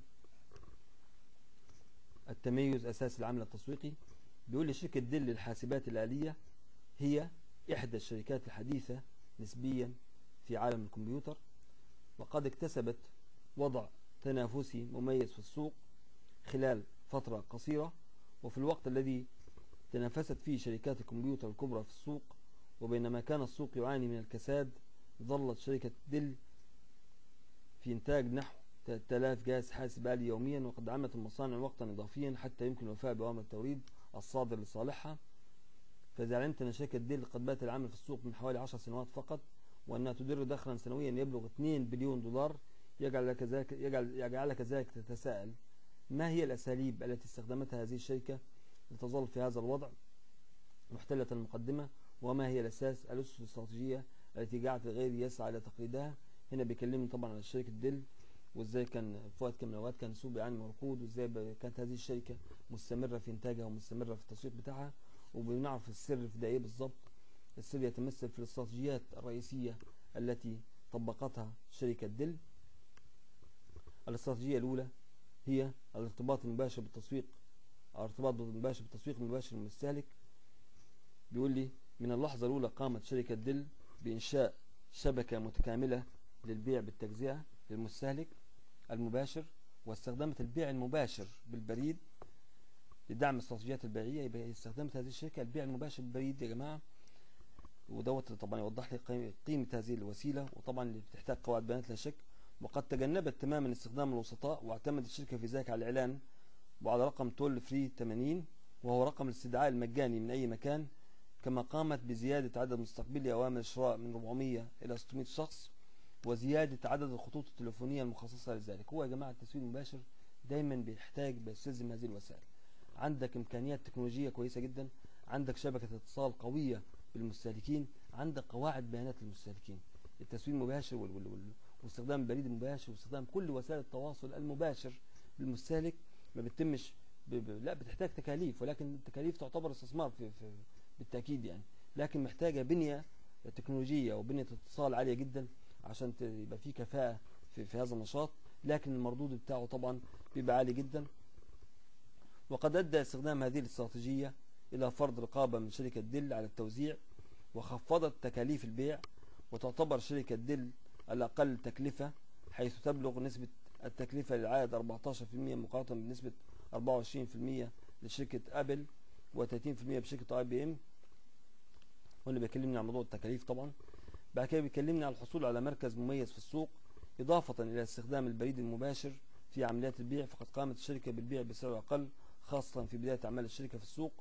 Speaker 1: التميز أساس العمل التسويقي بيقول لي شركة دل للحاسبات الآلية هي إحدى الشركات الحديثة نسبيا في عالم الكمبيوتر وقد اكتسبت وضع تنافسي مميز في السوق خلال فترة قصيرة وفي الوقت الذي تنافست فيه شركات الكمبيوتر الكبرى في السوق وبينما كان السوق يعاني من الكساد ظلت شركة دل في إنتاج نحو 3000 جهاز حاسب آلي يوميا وقد عملت المصانع وقتا إضافيا حتى يمكن الوفاء بأوامر التوريد الصادر لصالحها فإذا علمت أن شركة ديل قد بات العمل في السوق من حوالي 10 سنوات فقط وأنها تدر دخلا سنويا يبلغ 2 بليون دولار يجعل لك ذلك يجعل يجعلك ذلك تتساءل ما هي الأساليب التي استخدمتها هذه الشركة لتظل في هذا الوضع محتلة المقدمة وما هي الأساس الأسس الاستراتيجية التي جعلت الغير يسعى إلى تقليدها هنا بيكلمني طبعا على شركة ديل وازاي كان في وقت من الاوقات كان السوق بيعاني من ركود وازاي كانت هذه الشركه مستمره في انتاجها ومستمره في التسويق بتاعها وبنعرف السر في ده ايه بالظبط السر يتمثل في الاستراتيجيات الرئيسيه التي طبقتها شركه ديل الاستراتيجيه الاولى هي الارتباط المباشر بالتسويق الارتباط المباشر بالتسويق المباشر للمستهلك بيقول لي من اللحظه الاولى قامت شركه ديل بانشاء شبكه متكامله للبيع بالتجزئه للمستهلك المباشر واستخدمت البيع المباشر بالبريد لدعم الاستراتيجيات البيعيه يبقى استخدمت هذه الشركه البيع المباشر بالبريد يا جماعه ودوت طبعا يوضح لي قيمه هذه الوسيله وطبعا اللي بتحتاج قواعد بيانات لا شك وقد تجنبت تماما استخدام الوسطاء واعتمدت الشركه في ذلك على الاعلان وعلى رقم تول فري 80 وهو رقم الاستدعاء المجاني من اي مكان كما قامت بزياده عدد مستقبلي اوامر الشراء من 400 الى 600 شخص وزيادة عدد الخطوط التليفونية المخصصة لذلك هو يا جماعة التسويق المباشر دايما بيحتاج بيستلزم هذه الوسائل عندك إمكانيات تكنولوجية كويسة جدا عندك شبكة اتصال قوية بالمستهلكين عندك قواعد بيانات للمستهلكين التسويق المباشر وال وال وال واستخدام البريد المباشر واستخدام كل وسائل التواصل المباشر بالمستهلك ما بتتمش ب... ب... لا بتحتاج تكاليف ولكن التكاليف تعتبر استثمار في... في... بالتأكيد يعني لكن محتاجة بنية تكنولوجية وبنية اتصال عالية جدا عشان يبقى في كفاءة في, في هذا النشاط لكن المردود بتاعه طبعا بيبقى عالي جدا وقد أدى استخدام هذه الاستراتيجية إلى فرض رقابة من شركة دل على التوزيع وخفضت تكاليف البيع وتعتبر شركة دل الأقل تكلفة حيث تبلغ نسبة التكلفة للعائد 14% مقارنة بنسبة 24% لشركة أبل و30% بشركة اي بي ام واللي بيكلمني عن موضوع التكاليف طبعا بعد كده بيكلمني على الحصول على مركز مميز في السوق إضافة إلى استخدام البريد المباشر في عمليات البيع فقد قامت الشركة بالبيع بسعر أقل خاصة في بداية أعمال الشركة في السوق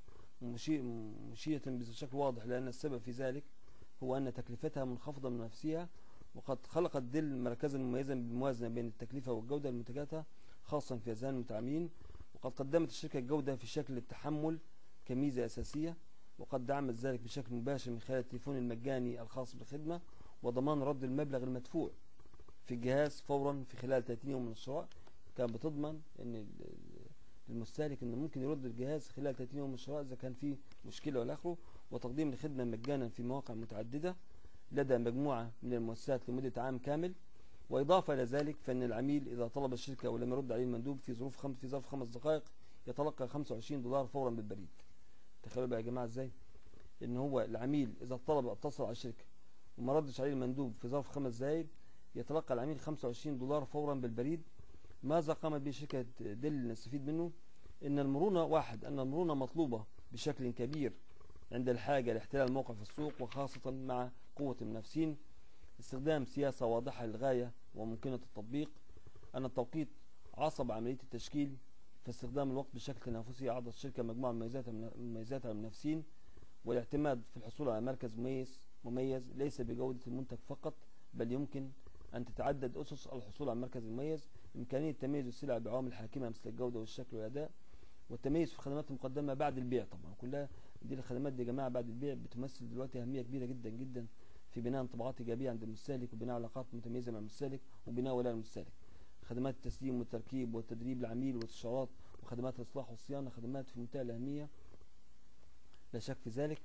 Speaker 1: مشية بشكل واضح لأن السبب في ذلك هو أن تكلفتها منخفضة من نفسها وقد خلقت دل مركزا مميزا بالموازنة بين التكلفة والجودة لمنتجاتها خاصة في أذهان المتعاملين وقد قدمت الشركة الجودة في شكل التحمل كميزة أساسية وقد دعمت ذلك بشكل مباشر من خلال التليفون المجاني الخاص بالخدمة وضمان رد المبلغ المدفوع في الجهاز فورا في خلال 30 يوم من الشراء كان بتضمن ان المستهلك انه ممكن يرد الجهاز خلال 30 يوم من الشراء اذا كان فيه مشكله ولا اخره وتقديم الخدمه مجانا في مواقع متعدده لدى مجموعه من المؤسسات لمده عام كامل واضافه الى ذلك فان العميل اذا طلب الشركه ولم يرد عليه المندوب في ظروف خمس في ظرف خمس دقائق يتلقى 25 دولار فورا بالبريد تخيلوا بقى يا جماعه ازاي ان هو العميل اذا طلب اتصل على الشركه وما ردش عليه المندوب في ظرف خمس دقائق يتلقى العميل 25 دولار فورا بالبريد ماذا قامت به شركه ديل نستفيد منه ان المرونه واحد ان المرونه مطلوبه بشكل كبير عند الحاجه لاحتلال الموقع في السوق وخاصه مع قوه المنافسين استخدام سياسه واضحه للغايه وممكنه التطبيق ان التوقيت عصب عمليه التشكيل فاستخدام الوقت بشكل تنافسي أعطت الشركة مجموعة من مميزاتها للمنافسين والاعتماد في الحصول على مركز مميز مميز ليس بجودة المنتج فقط بل يمكن أن تتعدد أسس الحصول على المركز المميز إمكانية تمييز السلع بعوامل حاكمة مثل الجودة والشكل والأداء والتميز في الخدمات المقدمة بعد البيع طبعا كلها دي الخدمات دي يا جماعة بعد البيع بتمثل دلوقتي أهمية كبيرة جدا جدا في بناء انطباعات إيجابية عند المستهلك وبناء علاقات متميزة مع المستهلك وبناء ولاء المستهلك خدمات التسليم والتركيب والتدريب العميل والاستشارات وخدمات الإصلاح والصيانة خدمات في منتهى الأهمية لا شك في ذلك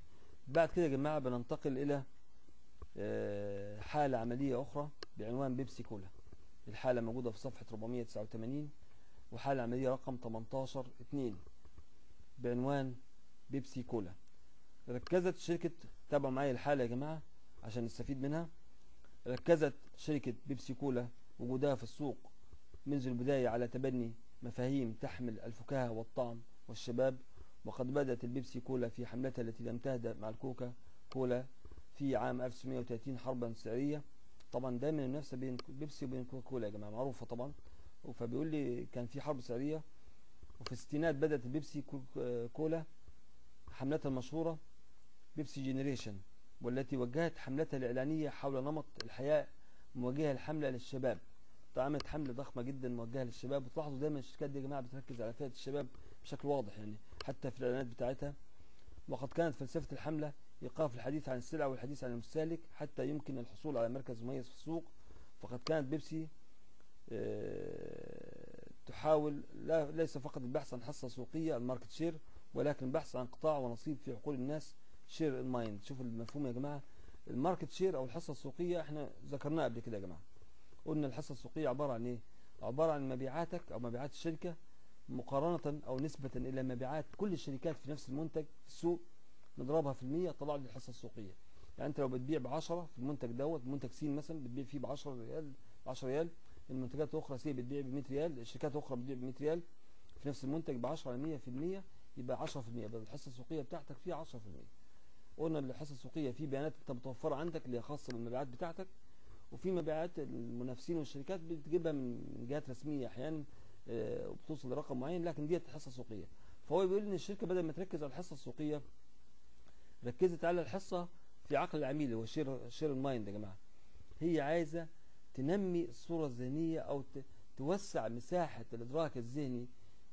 Speaker 1: بعد كده يا جماعة بننتقل إلى آه، حالة عملية أخرى بعنوان بيبسي كولا الحالة موجودة في صفحة 489 وحالة عملية رقم 18 2 بعنوان بيبسي كولا ركزت شركة تابعوا معايا الحالة يا جماعة عشان نستفيد منها ركزت شركة بيبسي كولا وجودها في السوق منذ البداية على تبني مفاهيم تحمل الفكاهة والطعم والشباب وقد بدأت البيبسي كولا في حملتها التي لم تهدأ مع الكوكا كولا في عام 1930 حربا سعرية طبعا دايما المنافسة بين بيبسي وبين كوكا كولا يا جماعة معروفة طبعا فبيقول لي كان في حرب سعرية وفي الستينات بدأت البيبسي كولا حملتها المشهورة بيبسي جينيريشن والتي وجهت حملتها الإعلانية حول نمط الحياة موجهة الحملة للشباب عملت حملة ضخمة جدا موجهة للشباب وتلاحظوا دايما الشركات دي يا جماعة بتركز على فئة الشباب بشكل واضح يعني حتى في الإعلانات بتاعتها وقد كانت فلسفة الحملة إيقاف الحديث عن السلع والحديث عن المستهلك حتى يمكن الحصول على مركز مميز في السوق فقد كانت بيبسي آه، تحاول لا ليس فقط البحث عن حصة سوقية الماركت شير ولكن البحث عن قطاع ونصيب في عقول الناس شير المايند شوفوا المفهوم يا جماعة الماركت شير أو الحصة السوقية احنا ذكرناها قبل كده يا جماعة قلنا الحصة السوقية عبارة عن ايه عبارة عن مبيعاتك أو مبيعات الشركة مقارنة أو نسبة إلى مبيعات كل الشركات في نفس المنتج في السوق نضربها في المية طلع لي الحصة السوقية يعني أنت لو بتبيع بعشرة في المنتج دوت منتج سين مثلا بتبيع فيه بعشرة ريال بعشرة ريال المنتجات الأخرى سي بتبيع ب 100 ريال الشركات الأخرى بتبيع ب 100 ريال في نفس المنتج ب 10 على 100% يبقى 10% يبقى الحصة السوقية بتاعتك فيها 10% قلنا الحصة السوقية في بيانات أنت بتوفرها عندك اللي هي خاصة بالمبيعات بتاعتك وفي مبيعات المنافسين والشركات بتجيبها من جهات رسمية أحيانا آه، وبتوصل لرقم معين لكن ديت الحصة السوقية فهو بيقول ان الشركة بدل ما تركز على الحصة السوقية ركزت على الحصة في عقل العميل هو شير شير المايند يا جماعة هي عايزة تنمي الصورة الذهنية او توسع مساحة الادراك الذهني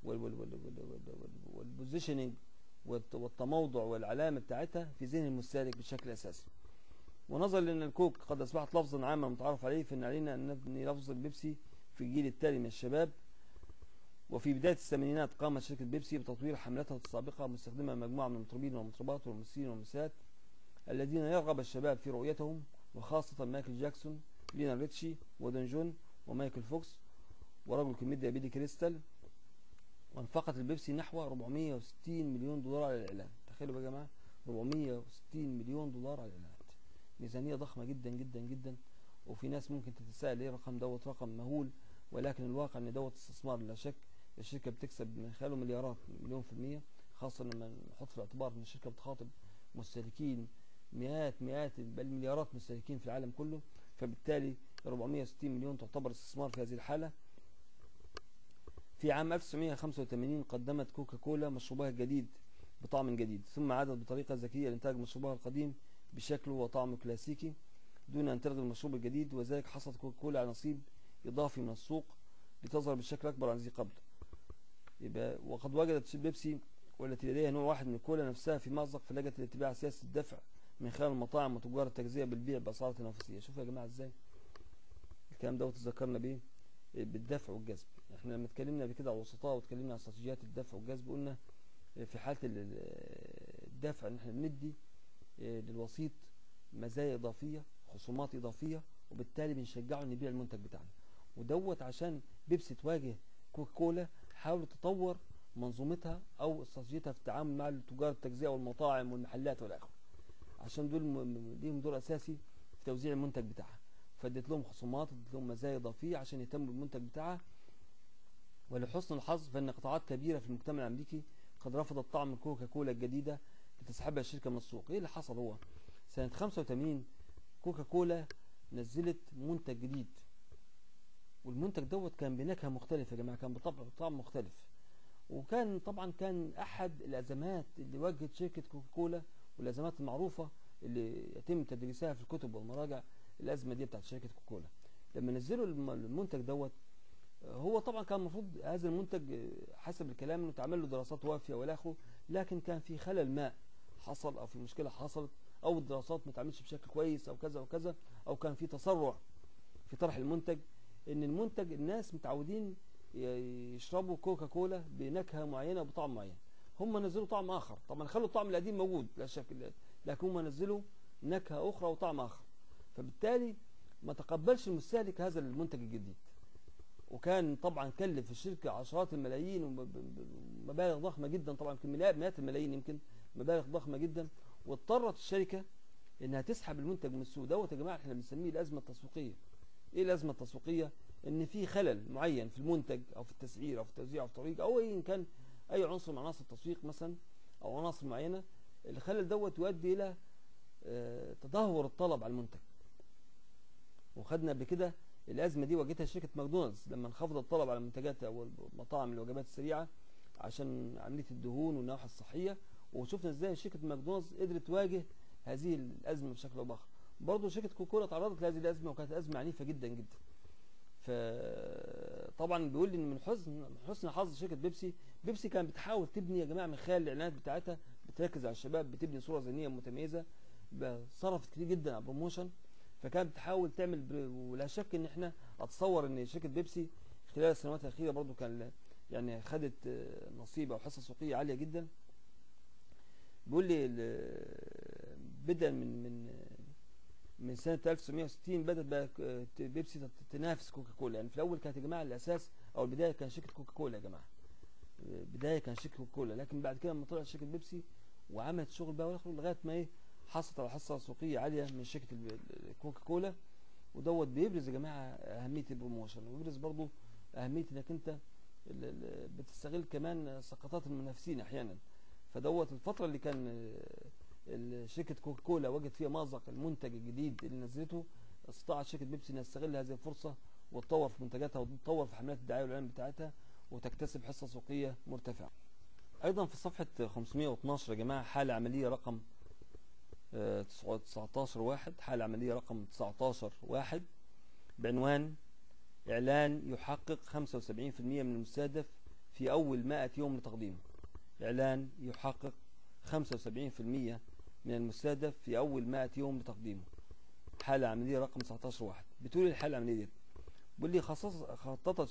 Speaker 1: والبوزيشننج والتموضع والعلامة بتاعتها في ذهن المستهلك بشكل اساسي ونظرا لان الكوك قد اصبحت لفظا عاما متعارف عليه فان علينا ان نبني لفظ البيبسي في الجيل التالي من الشباب وفي بداية الثمانينات قامت شركة بيبسي بتطوير حملتها السابقة مستخدمة مجموعة من المطربين والمطربات والممثلين والممثلات الذين يرغب الشباب في رؤيتهم وخاصة مايكل جاكسون لينا ريتشي ودون جون ومايكل فوكس ورجل الكوميديا بيدي كريستال وانفقت البيبسي نحو 460 مليون دولار على الإعلان تخيلوا يا جماعة 460 مليون دولار على الإعلانات ميزانية ضخمة جدا جدا جدا وفي ناس ممكن تتساءل ايه الرقم دوت رقم مهول ولكن الواقع ان دوت استثمار لا شك الشركة بتكسب من خلاله مليارات مليون في المية خاصة لما نحط في الاعتبار ان الشركة بتخاطب مستهلكين مئات مئات بل مليارات مستهلكين في العالم كله فبالتالي 460 مليون تعتبر استثمار في هذه الحالة في عام 1985 قدمت كوكا كولا مشروبها الجديد بطعم جديد ثم عادت بطريقة ذكية لإنتاج مشروبها القديم بشكله وطعمه كلاسيكي دون أن تلغي المشروب الجديد وذلك حصلت كوكا كولا على نصيب إضافي من السوق لتظهر بشكل أكبر عن ذي قبل يبقى وقد وجدت بيبسي والتي لديها نوع واحد من الكولا نفسها في مأزق فلجت الاتباع سياسة الدفع من خلال المطاعم وتجار التجزئة بالبيع بأسعار تنافسية شوفوا يا جماعة ازاي الكلام دوت تذكرنا بيه بالدفع والجذب احنا لما اتكلمنا قبل كده على الوسطاء واتكلمنا عن استراتيجيات الدفع والجذب قلنا في حالة الدفع ان احنا بندي آه، للوسيط مزايا إضافية خصومات إضافية وبالتالي بنشجعه انه يبيع المنتج بتاعنا ودوت عشان بيبسي تواجه كوكا كولا حاولت تطور منظومتها او استراتيجيتها في التعامل مع تجار التجزئه والمطاعم والمحلات والاخر عشان دول ليهم دور اساسي في توزيع المنتج بتاعها فاديت لهم خصومات اديت لهم مزايا اضافيه عشان يهتموا بالمنتج بتاعها ولحسن الحظ فان قطاعات كبيره في المجتمع الامريكي قد رفضت طعم الكوكا كولا الجديده لتسحبها الشركه من السوق ايه اللي حصل هو سنه 85 كوكا كولا نزلت منتج جديد والمنتج دوت كان بنكهه مختلفه يا جماعه كان بطبع بطعم مختلف وكان طبعا كان احد الازمات اللي واجهت شركه كوكاكولا والازمات المعروفه اللي يتم تدريسها في الكتب والمراجع الازمه دي بتاعت شركه كوكاكولا لما نزلوا المنتج دوت هو طبعا كان المفروض هذا المنتج حسب الكلام انه تعمل له دراسات وافيه والى اخره لكن كان في خلل ما حصل او في مشكله حصلت او الدراسات ما تعملش بشكل كويس او كذا وكذا او كان في تسرع في طرح المنتج ان المنتج الناس متعودين يشربوا كوكا كولا بنكهه معينه وبطعم معين هم نزلوا طعم اخر طبعا خلوا الطعم القديم موجود لا شك لكن هم نزلوا نكهة أخرى وطعم آخر فبالتالي ما تقبلش المستهلك هذا المنتج الجديد وكان طبعا كلف الشركة عشرات الملايين ومبالغ ضخمة جدا طبعا يمكن مئات الملايين يمكن مبالغ ضخمة جدا واضطرت الشركة انها تسحب المنتج من السوق دوت يا جماعة احنا بنسميه الازمة التسويقية ايه الازمة التسويقية ان في خلل معين في المنتج او في التسعير او في التوزيع او في الطريق او ايا كان اي عنصر من عناصر التسويق مثلا او عناصر معينة الخلل دوت يؤدي الى آه، تدهور الطلب على المنتج وخدنا قبل كده الازمه دي واجهتها شركه ماكدونالدز لما انخفض الطلب على المنتجات او المطاعم الوجبات السريعه عشان عمليه الدهون والنواحي الصحيه وشفنا ازاي شركه ماكدونالدز قدرت تواجه هذه الازمه بشكل او باخر برضه شركه كوكولا تعرضت لهذه الازمه وكانت ازمه عنيفه جدا جدا فطبعا بيقول لي ان من حسن من حسن حظ شركه بيبسي بيبسي كانت بتحاول تبني يا جماعه من خلال الاعلانات بتاعتها بتركز على الشباب بتبني صوره ذهنيه متميزه صرفت كتير جدا على بروموشن فكانت بتحاول تعمل ولا شك ان احنا اتصور ان شركه بيبسي خلال السنوات الاخيره برضو كان يعني خدت نصيب او حصه سوقيه عاليه جدا بيقول لي بدا من من من سنه 1960 بدات بقى بيبسي تنافس كوكا كولا يعني في الاول كانت يا جماعه الاساس او البدايه كان شركه كوكا كولا يا جماعه بدايه كان شركه كوكا كولا لكن بعد كده لما طلعت شركه بيبسي وعملت شغل بقى لغايه ما ايه حصلت على حصه سوقيه عاليه من شركه كوكا كولا ودوت بيبرز يا جماعه اهميه البروموشن وبيبرز برضو اهميه انك انت بتستغل كمان سقطات المنافسين احيانا فدوت الفتره اللي كان شركه كوكا كولا وجد فيها مازق المنتج الجديد اللي نزلته استطاعت شركه بيبسي انها تستغل هذه الفرصه وتطور في منتجاتها وتطور في حملات الدعايه والاعلان بتاعتها وتكتسب حصه سوقيه مرتفعه. ايضا في صفحه 512 يا جماعه حاله عمليه رقم 19 واحد حالة عملية رقم 19 واحد بعنوان إعلان يحقق 75% من المستهدف في أول 100 يوم لتقديمه إعلان يحقق 75% من المستهدف في أول 100 يوم لتقديمه حالة عملية رقم 19 واحد بتقول الحالة العملية دي بيقول لي خططت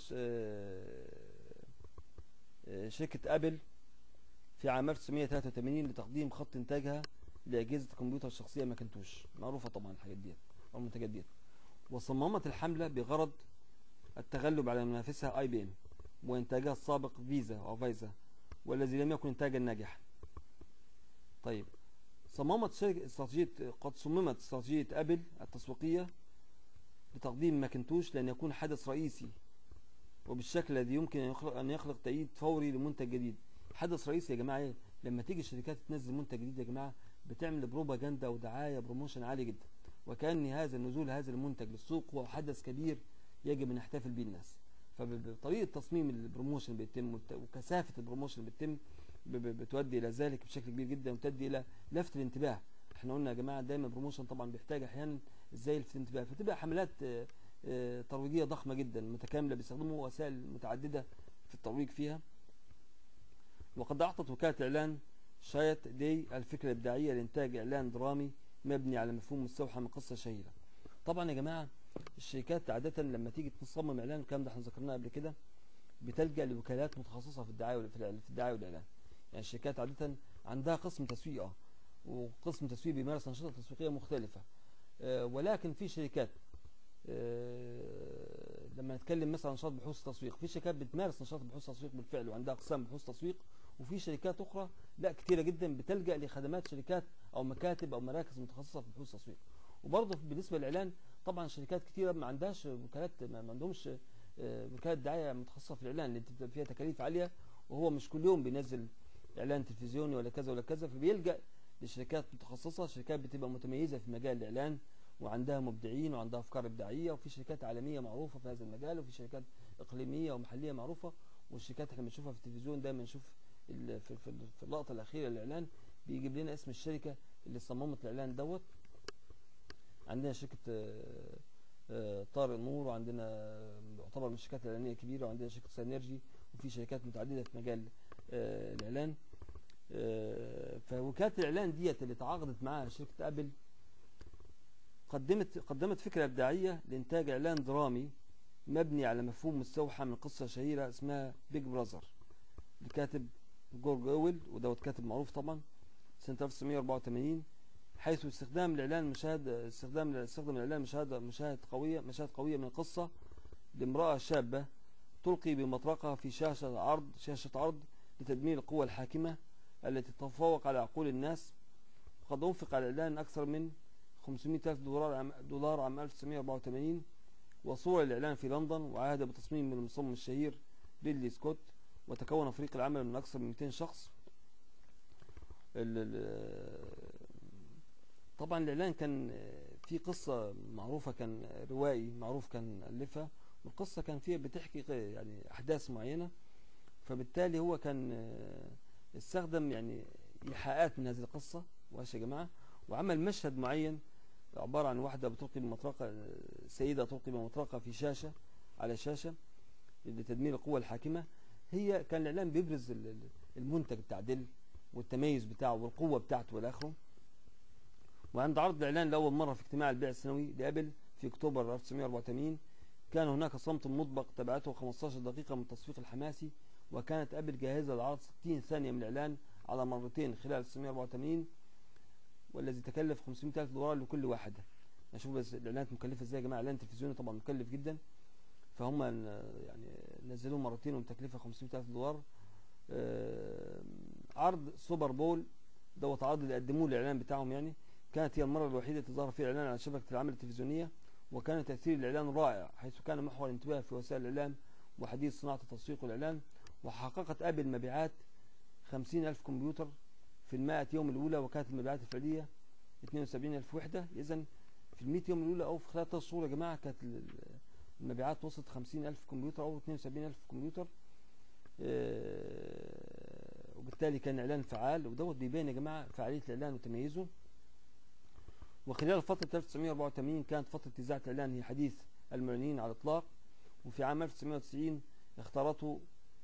Speaker 1: شركة أبل في عام 1983 لتقديم خط إنتاجها لاجهزه الكمبيوتر الشخصيه ماكنتوش معروفه طبعا الحاجات ديت او المنتجات ديت وصممت الحمله بغرض التغلب على منافسها اي بي ام وانتاجها السابق فيزا او فايزا والذي لم يكن انتاجا ناجحا طيب صممت شركة استراتيجية قد صممت استراتيجية أبل التسويقية لتقديم ماكنتوش لأن يكون حدث رئيسي وبالشكل الذي يمكن أن يخلق تأييد فوري لمنتج جديد حدث رئيسي يا جماعة إيه؟ لما تيجي الشركات تنزل منتج جديد يا جماعة بتعمل بروباجندا ودعايه بروموشن عالي جدا وكان هذا النزول هذا المنتج للسوق هو حدث كبير يجب ان نحتفل به الناس فبطريقه تصميم البروموشن بيتم وكثافه البروموشن بيتم بتؤدي الى ذلك بشكل كبير جدا وتؤدي الى لفت الانتباه احنا قلنا يا جماعه دايما البروموشن طبعا بيحتاج احيانا ازاي يلفت الانتباه فتبقى حملات ترويجيه ضخمه جدا متكامله بيستخدموا وسائل متعدده في الترويج فيها وقد اعطت وكاله اعلان شايت دي الفكرة الإبداعية لإنتاج إعلان درامي مبني على مفهوم مستوحى من قصة شهيرة طبعا يا جماعة الشركات عادة لما تيجي تصمم إعلان الكلام ده احنا ذكرناه قبل كده بتلجأ لوكالات متخصصة في الدعاية في الدعاية والإعلان يعني الشركات عادة عندها قسم تسويق اه وقسم تسويق بيمارس أنشطة تسويقية مختلفة آه ولكن في شركات آه لما نتكلم مثلا عن نشاط بحوث التسويق في شركات بتمارس نشاط بحوث التسويق بالفعل وعندها اقسام بحوث تسويق وفي شركات اخرى لا كتيره جدا بتلجا لخدمات شركات او مكاتب او مراكز متخصصه في بحوث التسويق وبرضه بالنسبه للاعلان طبعا شركات كتيره ما عندهاش وكالات ما عندهمش وكالات دعايه متخصصه في الاعلان اللي بتبقى فيها تكاليف عاليه وهو مش كل يوم بينزل اعلان تلفزيوني ولا كذا ولا كذا فبيلجا لشركات متخصصه شركات بتبقى متميزه في مجال الاعلان وعندها مبدعين وعندها افكار ابداعيه وفي شركات عالميه معروفه في هذا المجال وفي شركات اقليميه ومحليه معروفه والشركات اللي بنشوفها في التلفزيون دايما نشوف في في في اللقطه الاخيره للاعلان بيجيب لنا اسم الشركه اللي صممت الاعلان دوت عندنا شركه طارق نور وعندنا يعتبر من الشركات الاعلانيه كبيره وعندنا شركه سينرجي وفي شركات متعدده في مجال الاعلان فوكاله الاعلان ديت اللي تعاقدت معاها شركه ابل قدمت قدمت فكره ابداعيه لانتاج اعلان درامي مبني على مفهوم مستوحى من قصه شهيره اسمها بيج براذر لكاتب جورج اويل ودوت كاتب معروف طبعا سنة 1984 حيث استخدام الاعلان مشاهد استخدام استخدم الاعلان مشاهد مشاهد قويه مشاهد قويه من قصه لامراه شابه تلقي بمطرقها في شاشه عرض شاشه عرض لتدمير القوى الحاكمه التي تتفوق على عقول الناس وقد انفق على الاعلان اكثر من 500 ألف دولار عام, دولار عام 1984 وصور الإعلان في لندن وعاد بتصميم من المصمم الشهير ريدلي سكوت وتكون فريق العمل من أكثر من 200 شخص طبعا الإعلان كان في قصة معروفة كان روائي معروف كان ألفها والقصة كان فيها بتحكي يعني أحداث معينة فبالتالي هو كان استخدم يعني إيحاءات من هذه القصة واش يا جماعة وعمل مشهد معين عبارة عن واحدة بتلقي بمطرقة سيدة تلقي بمطرقة في شاشة على شاشة لتدمير القوة الحاكمة هي كان الإعلام بيبرز المنتج بتاع دل والتميز بتاعه والقوة بتاعته والى اخره وعند عرض الإعلان لأول مرة في اجتماع البيع السنوي لأبل في أكتوبر 1984 كان هناك صمت مطبق تبعته 15 دقيقة من التصفيق الحماسي وكانت أبل جاهزة لعرض 60 ثانية من الإعلان على مرتين خلال 1984 والذي تكلف 500 ألف دولار لكل واحدة نشوف بس الإعلانات مكلفة إزاي يا جماعة إعلان تلفزيوني طبعا مكلف جدا فهم يعني نزلوه مرتين ومتكلفة 500 ألف دولار عرض سوبر بول دوت عرض اللي قدموه الإعلان بتاعهم يعني كانت هي المرة الوحيدة التي ظهر فيها الإعلان على شبكة العمل التلفزيونية وكان تأثير الإعلان رائع حيث كان محور الانتباه في وسائل الإعلام وحديث صناعة التسويق والإعلان وحققت أبل مبيعات 50 ألف كمبيوتر في المائة يوم الأولى وكانت المبيعات الفعلية 72 ألف وحدة إذا في المئة يوم الأولى أو في خلال ثلاث شهور يا جماعة كانت المبيعات وصلت 50 ألف كمبيوتر أو 72 ألف كمبيوتر وبالتالي كان إعلان فعال ودوت بيبين يا جماعة فعالية الإعلان وتميزه وخلال فترة 1984 كانت فترة إذاعة الإعلان هي حديث المعلنين على الإطلاق وفي عام 1990 اختارته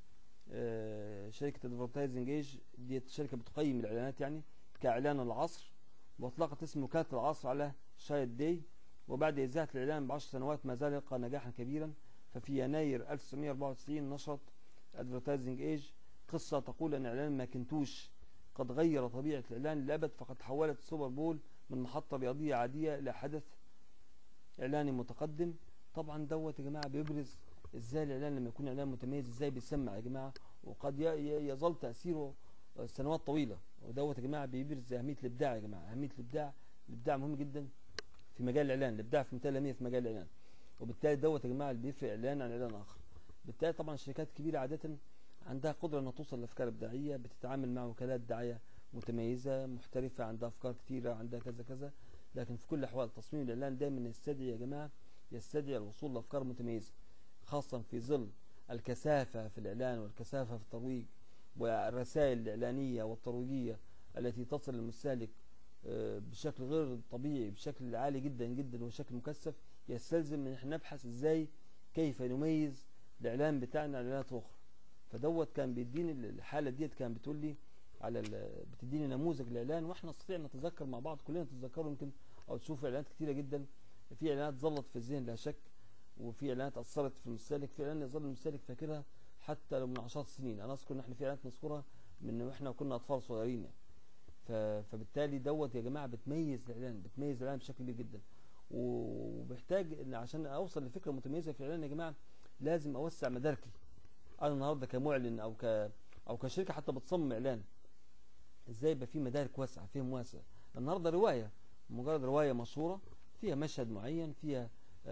Speaker 1: شركة ادفرتايزنج ايج دي شركة بتقيم الإعلانات يعني كإعلان العصر واطلقت اسم وكالة العصر على شايد داي وبعد إذاعة الإعلان بعشر سنوات ما زال يلقى نجاحا كبيرا ففي يناير 1994 نشرت ادفرتايزنج ايج قصة تقول أن إعلان ماكنتوش قد غير طبيعة الإعلان للأبد فقد تحولت السوبر بول من محطة رياضية عادية إلى حدث إعلاني متقدم طبعا دوت يا جماعة بيبرز ازاي الإعلان لما يكون إعلان متميز ازاي بيسمع يا جماعة وقد يظل تأثيره سنوات طويلة ودوت يا جماعة بيبرز أهمية الإبداع يا جماعة أهمية الإبداع الإبداع مهم جدا في مجال الإعلان الإبداع في منتهى الأهمية في مجال الإعلان وبالتالي دوت يا جماعة اللي بيفرق إعلان عن إعلان آخر بالتالي طبعا الشركات الكبيرة عادة عندها قدرة أنها توصل لأفكار إبداعية بتتعامل مع وكالات دعاية متميزة محترفة عندها أفكار كتيرة عندها كذا كذا لكن في كل الأحوال تصميم الإعلان دايما يستدعي يا جماعة يستدعي الوصول لأفكار متميزة خاصة في ظل الكثافة في الإعلان والكثافة في الترويج والرسائل الإعلانية والترويجية التي تصل للمستهلك بشكل غير طبيعي بشكل عالي جدا جدا وشكل مكثف يستلزم ان احنا نبحث ازاي كيف نميز الاعلان بتاعنا عن اعلانات اخرى فدوت كان بيديني الحاله ديت كان بتقول لي على بتديني نموذج الاعلان واحنا نستطيع نتذكر مع بعض كلنا نتذكره يمكن او تشوف اعلانات كتيره جدا في اعلانات ظلت في الذهن لا شك وفي اعلانات اثرت في المستهلك في اعلان يظل المستهلك فاكرها حتى لو من عشرات السنين انا اذكر ان احنا في اعلانات نذكرها من واحنا كنا اطفال صغيرين يعني فبالتالي دوت يا جماعه بتميز الاعلان بتميز الاعلان بشكل كبير جدا وبحتاج ان عشان اوصل لفكره متميزه في الاعلان يا جماعه لازم اوسع مداركي انا النهارده كمعلن او ك او كشركه حتى بتصمم اعلان ازاي يبقى في مدارك واسعه فهم واسع النهارده روايه مجرد روايه مشهوره فيها مشهد معين فيها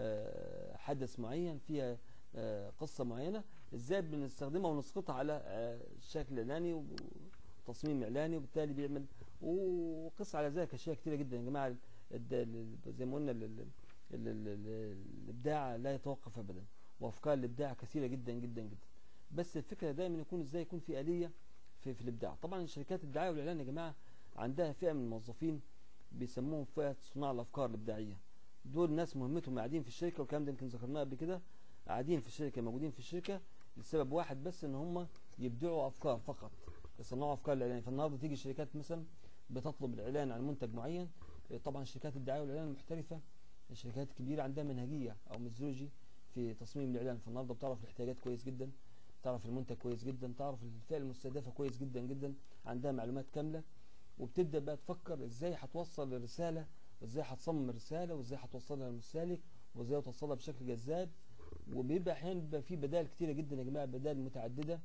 Speaker 1: حدث معين فيها قصه معينه ازاي بنستخدمها ونسقطها على شكل اعلاني وتصميم اعلاني وبالتالي بيعمل وقص على ذلك اشياء كتيره جدا يا جماعه زي ما قلنا الابداع لا يتوقف ابدا وافكار الابداع كثيره جدا جدا جدا بس الفكره دايما يكون ازاي يكون في اليه في, في الابداع طبعا شركات الدعايه والاعلان يا جماعه عندها فئه من الموظفين بيسموهم فئه صناع الافكار الابداعيه دول ناس مهمتهم قاعدين في الشركه والكلام ده يمكن ذكرناه قبل كده قاعدين في الشركه موجودين في الشركه لسبب واحد بس ان هم يبدعوا افكار فقط يصنعوا افكار الاعلان فالنهارده تيجي شركات مثلا بتطلب الاعلان عن منتج معين طبعا شركات الدعايه والاعلان المحترفه الشركات الكبيره عندها منهجيه او ميثودولوجي في تصميم الاعلان فالنهارده بتعرف الاحتياجات كويس جدا تعرف المنتج كويس جدا تعرف الفئه المستهدفه كويس جدا جدا عندها معلومات كامله وبتبدا بقى تفكر ازاي هتوصل الرساله وازاي هتصمم الرساله وازاي هتوصلها للمستهلك وازاي توصلها بشكل جذاب وبيبقى احيانا بيبقى في بدائل كتيره جدا يا جماعه بدائل متعدده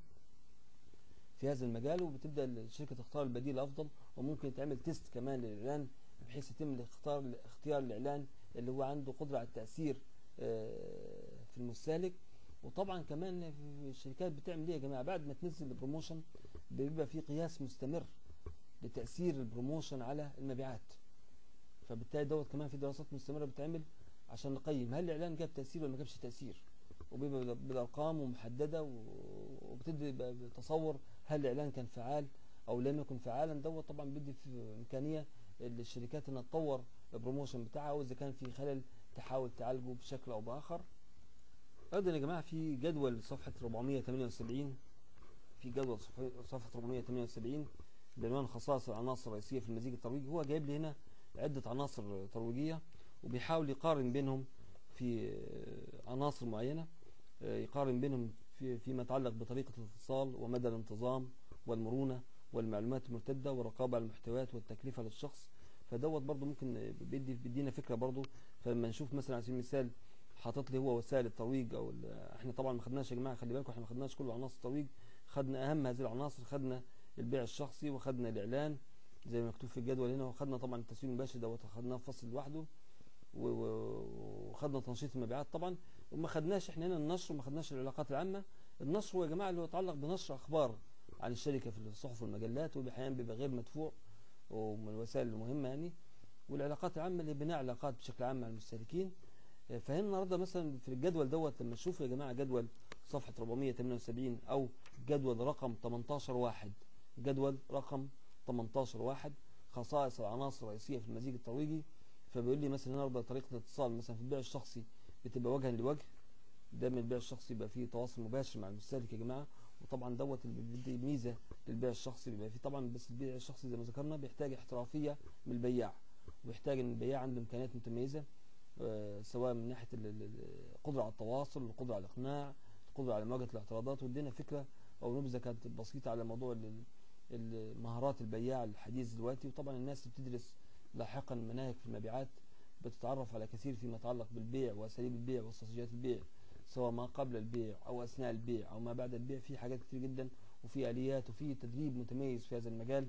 Speaker 1: في هذا المجال وبتبدا الشركه تختار البديل الافضل وممكن يتعمل تيست كمان للاعلان بحيث يتم الاختيار اختيار الاعلان اللي هو عنده قدره على التاثير آه، في المستهلك وطبعا كمان في الشركات بتعمل ايه يا جماعه بعد ما تنزل البروموشن بيبقى في قياس مستمر لتاثير البروموشن على المبيعات فبالتالي دوت كمان في دراسات مستمره بتتعمل عشان نقيم هل الاعلان جاب تاثير ولا ما جابش تاثير وبيبقى بالارقام ومحدده وبتدي تصور هل الاعلان كان فعال او لم يكن فعالا دوت طبعا بيدي في امكانيه للشركات انها تطور البروموشن بتاعها واذا كان في خلل تحاول تعالجه بشكل او باخر ايضا يا جماعه في جدول صفحه 478 في جدول صفحه 478 بعنوان خصائص العناصر الرئيسيه في المزيج الترويجي هو جايب لي هنا عده عناصر ترويجيه وبيحاول يقارن بينهم في عناصر معينه يقارن بينهم في فيما يتعلق بطريقه الاتصال ومدى الانتظام والمرونه والمعلومات المرتده والرقابه على المحتويات والتكلفه للشخص فدوت برضو ممكن بيدي بيدينا فكره برضو فلما نشوف مثلا على سبيل المثال حاطط لي هو وسائل الترويج او احنا طبعا ما خدناش يا جماعه خلي بالكم احنا ما خدناش كل عناصر الترويج خدنا اهم هذه العناصر خدنا البيع الشخصي وخدنا الاعلان زي ما مكتوب في الجدول هنا وخدنا طبعا التسويق المباشر دوت خدناه في فصل لوحده وخدنا تنشيط المبيعات طبعا وما خدناش احنا هنا النشر وما خدناش العلاقات العامه النشر هو يا جماعه اللي هو يتعلق بنشر اخبار عن الشركه في الصحف والمجلات واحيانا بيبقى غير مدفوع ومن الوسائل المهمه يعني والعلاقات العامه اللي بناء علاقات بشكل عام مع المستهلكين فهنا النهارده مثلا في الجدول دوت لما نشوف يا جماعه جدول صفحه 478 او جدول رقم 18 واحد جدول رقم 18 واحد خصائص العناصر الرئيسيه في المزيج الترويجي فبيقول لي مثلا النهارده طريقه الاتصال مثلا في البيع الشخصي بتبقى وجها لوجه دايما البيع الشخصي يبقى فيه تواصل مباشر مع المستهلك يا جماعه وطبعا دوت اللي بيدي ميزه للبيع الشخصي بيبقى فيه طبعا بس البيع الشخصي زي ما ذكرنا بيحتاج احترافيه من البياع ويحتاج ان البياع عنده امكانيات متميزه آه سواء من ناحيه القدره على التواصل القدره على الاقناع القدره على مواجهه الاعتراضات وادينا فكره او نبذه كانت بسيطه على موضوع مهارات البياع الحديث دلوقتي وطبعا الناس اللي بتدرس لاحقا مناهج في المبيعات بتتعرف على كثير فيما يتعلق بالبيع واساليب البيع واستراتيجيات البيع سواء ما قبل البيع او اثناء البيع او ما بعد البيع في حاجات كتير جدا وفي اليات وفي تدريب متميز في هذا المجال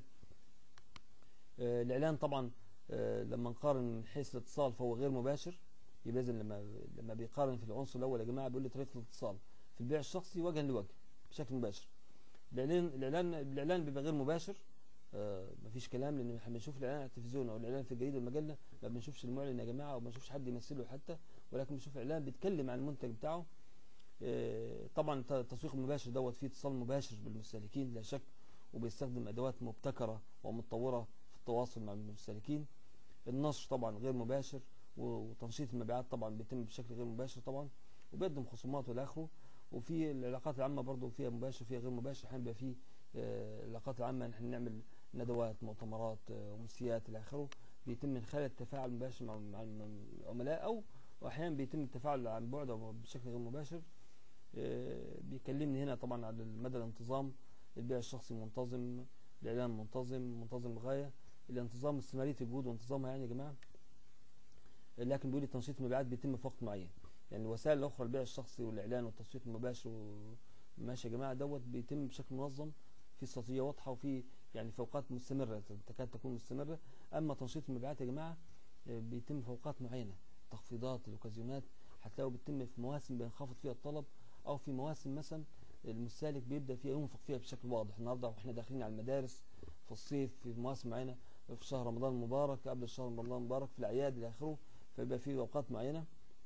Speaker 1: آه الاعلان طبعا آه لما نقارن من حيث الاتصال فهو غير مباشر يبقى اذا لما لما بيقارن في العنصر الاول يا جماعه بيقول لي طريقه الاتصال في البيع الشخصي وجها لوجه بشكل مباشر الاعلان الاعلان الاعلان بيبقى غير مباشر آه مفيش كلام لان احنا بنشوف الاعلان على التلفزيون او الاعلان في الجريده والمجله ما بنشوفش المعلن يا جماعه او ما بنشوفش حد يمثله حتى ولكن بنشوف اعلان بيتكلم عن المنتج بتاعه آه طبعا التسويق المباشر دوت فيه اتصال مباشر بالمستهلكين لا شك وبيستخدم ادوات مبتكره ومتطوره في التواصل مع المستهلكين النشر طبعا غير مباشر وتنشيط المبيعات طبعا بيتم بشكل غير مباشر طبعا وبيقدم خصومات والى اخره وفي العلاقات العامه برضه فيها مباشر فيها غير مباشر احيانا بيبقى في العلاقات العامه نحن نعمل ندوات مؤتمرات امسيات الى اخره بيتم من خلال التفاعل المباشر مع مع العملاء او واحيانا بيتم التفاعل عن بعد او بشكل غير مباشر بيكلمني هنا طبعا على مدى الانتظام البيع الشخصي منتظم الاعلان منتظم منتظم للغايه الانتظام استمراريه الجهود وانتظامها يعني يا جماعه لكن بيقول لي تنشيط المبيعات بيتم في وقت معين يعني الوسائل الاخرى البيع الشخصي والاعلان والتسويق المباشر ماشي يا جماعه دوت بيتم بشكل منظم في استراتيجيه واضحه وفي يعني في اوقات مستمره تكاد تكون مستمره اما تنشيط المبيعات يا جماعه بيتم في اوقات معينه تخفيضات الاوكازيونات هتلاقوا بيتم في مواسم بينخفض فيها الطلب او في مواسم مثلا المستهلك بيبدا فيها ينفق فيها بشكل واضح النهارده واحنا داخلين على المدارس في الصيف في مواسم معينه في شهر رمضان المبارك قبل شهر رمضان المبارك في الاعياد الى اخره فيبقى في اوقات معينه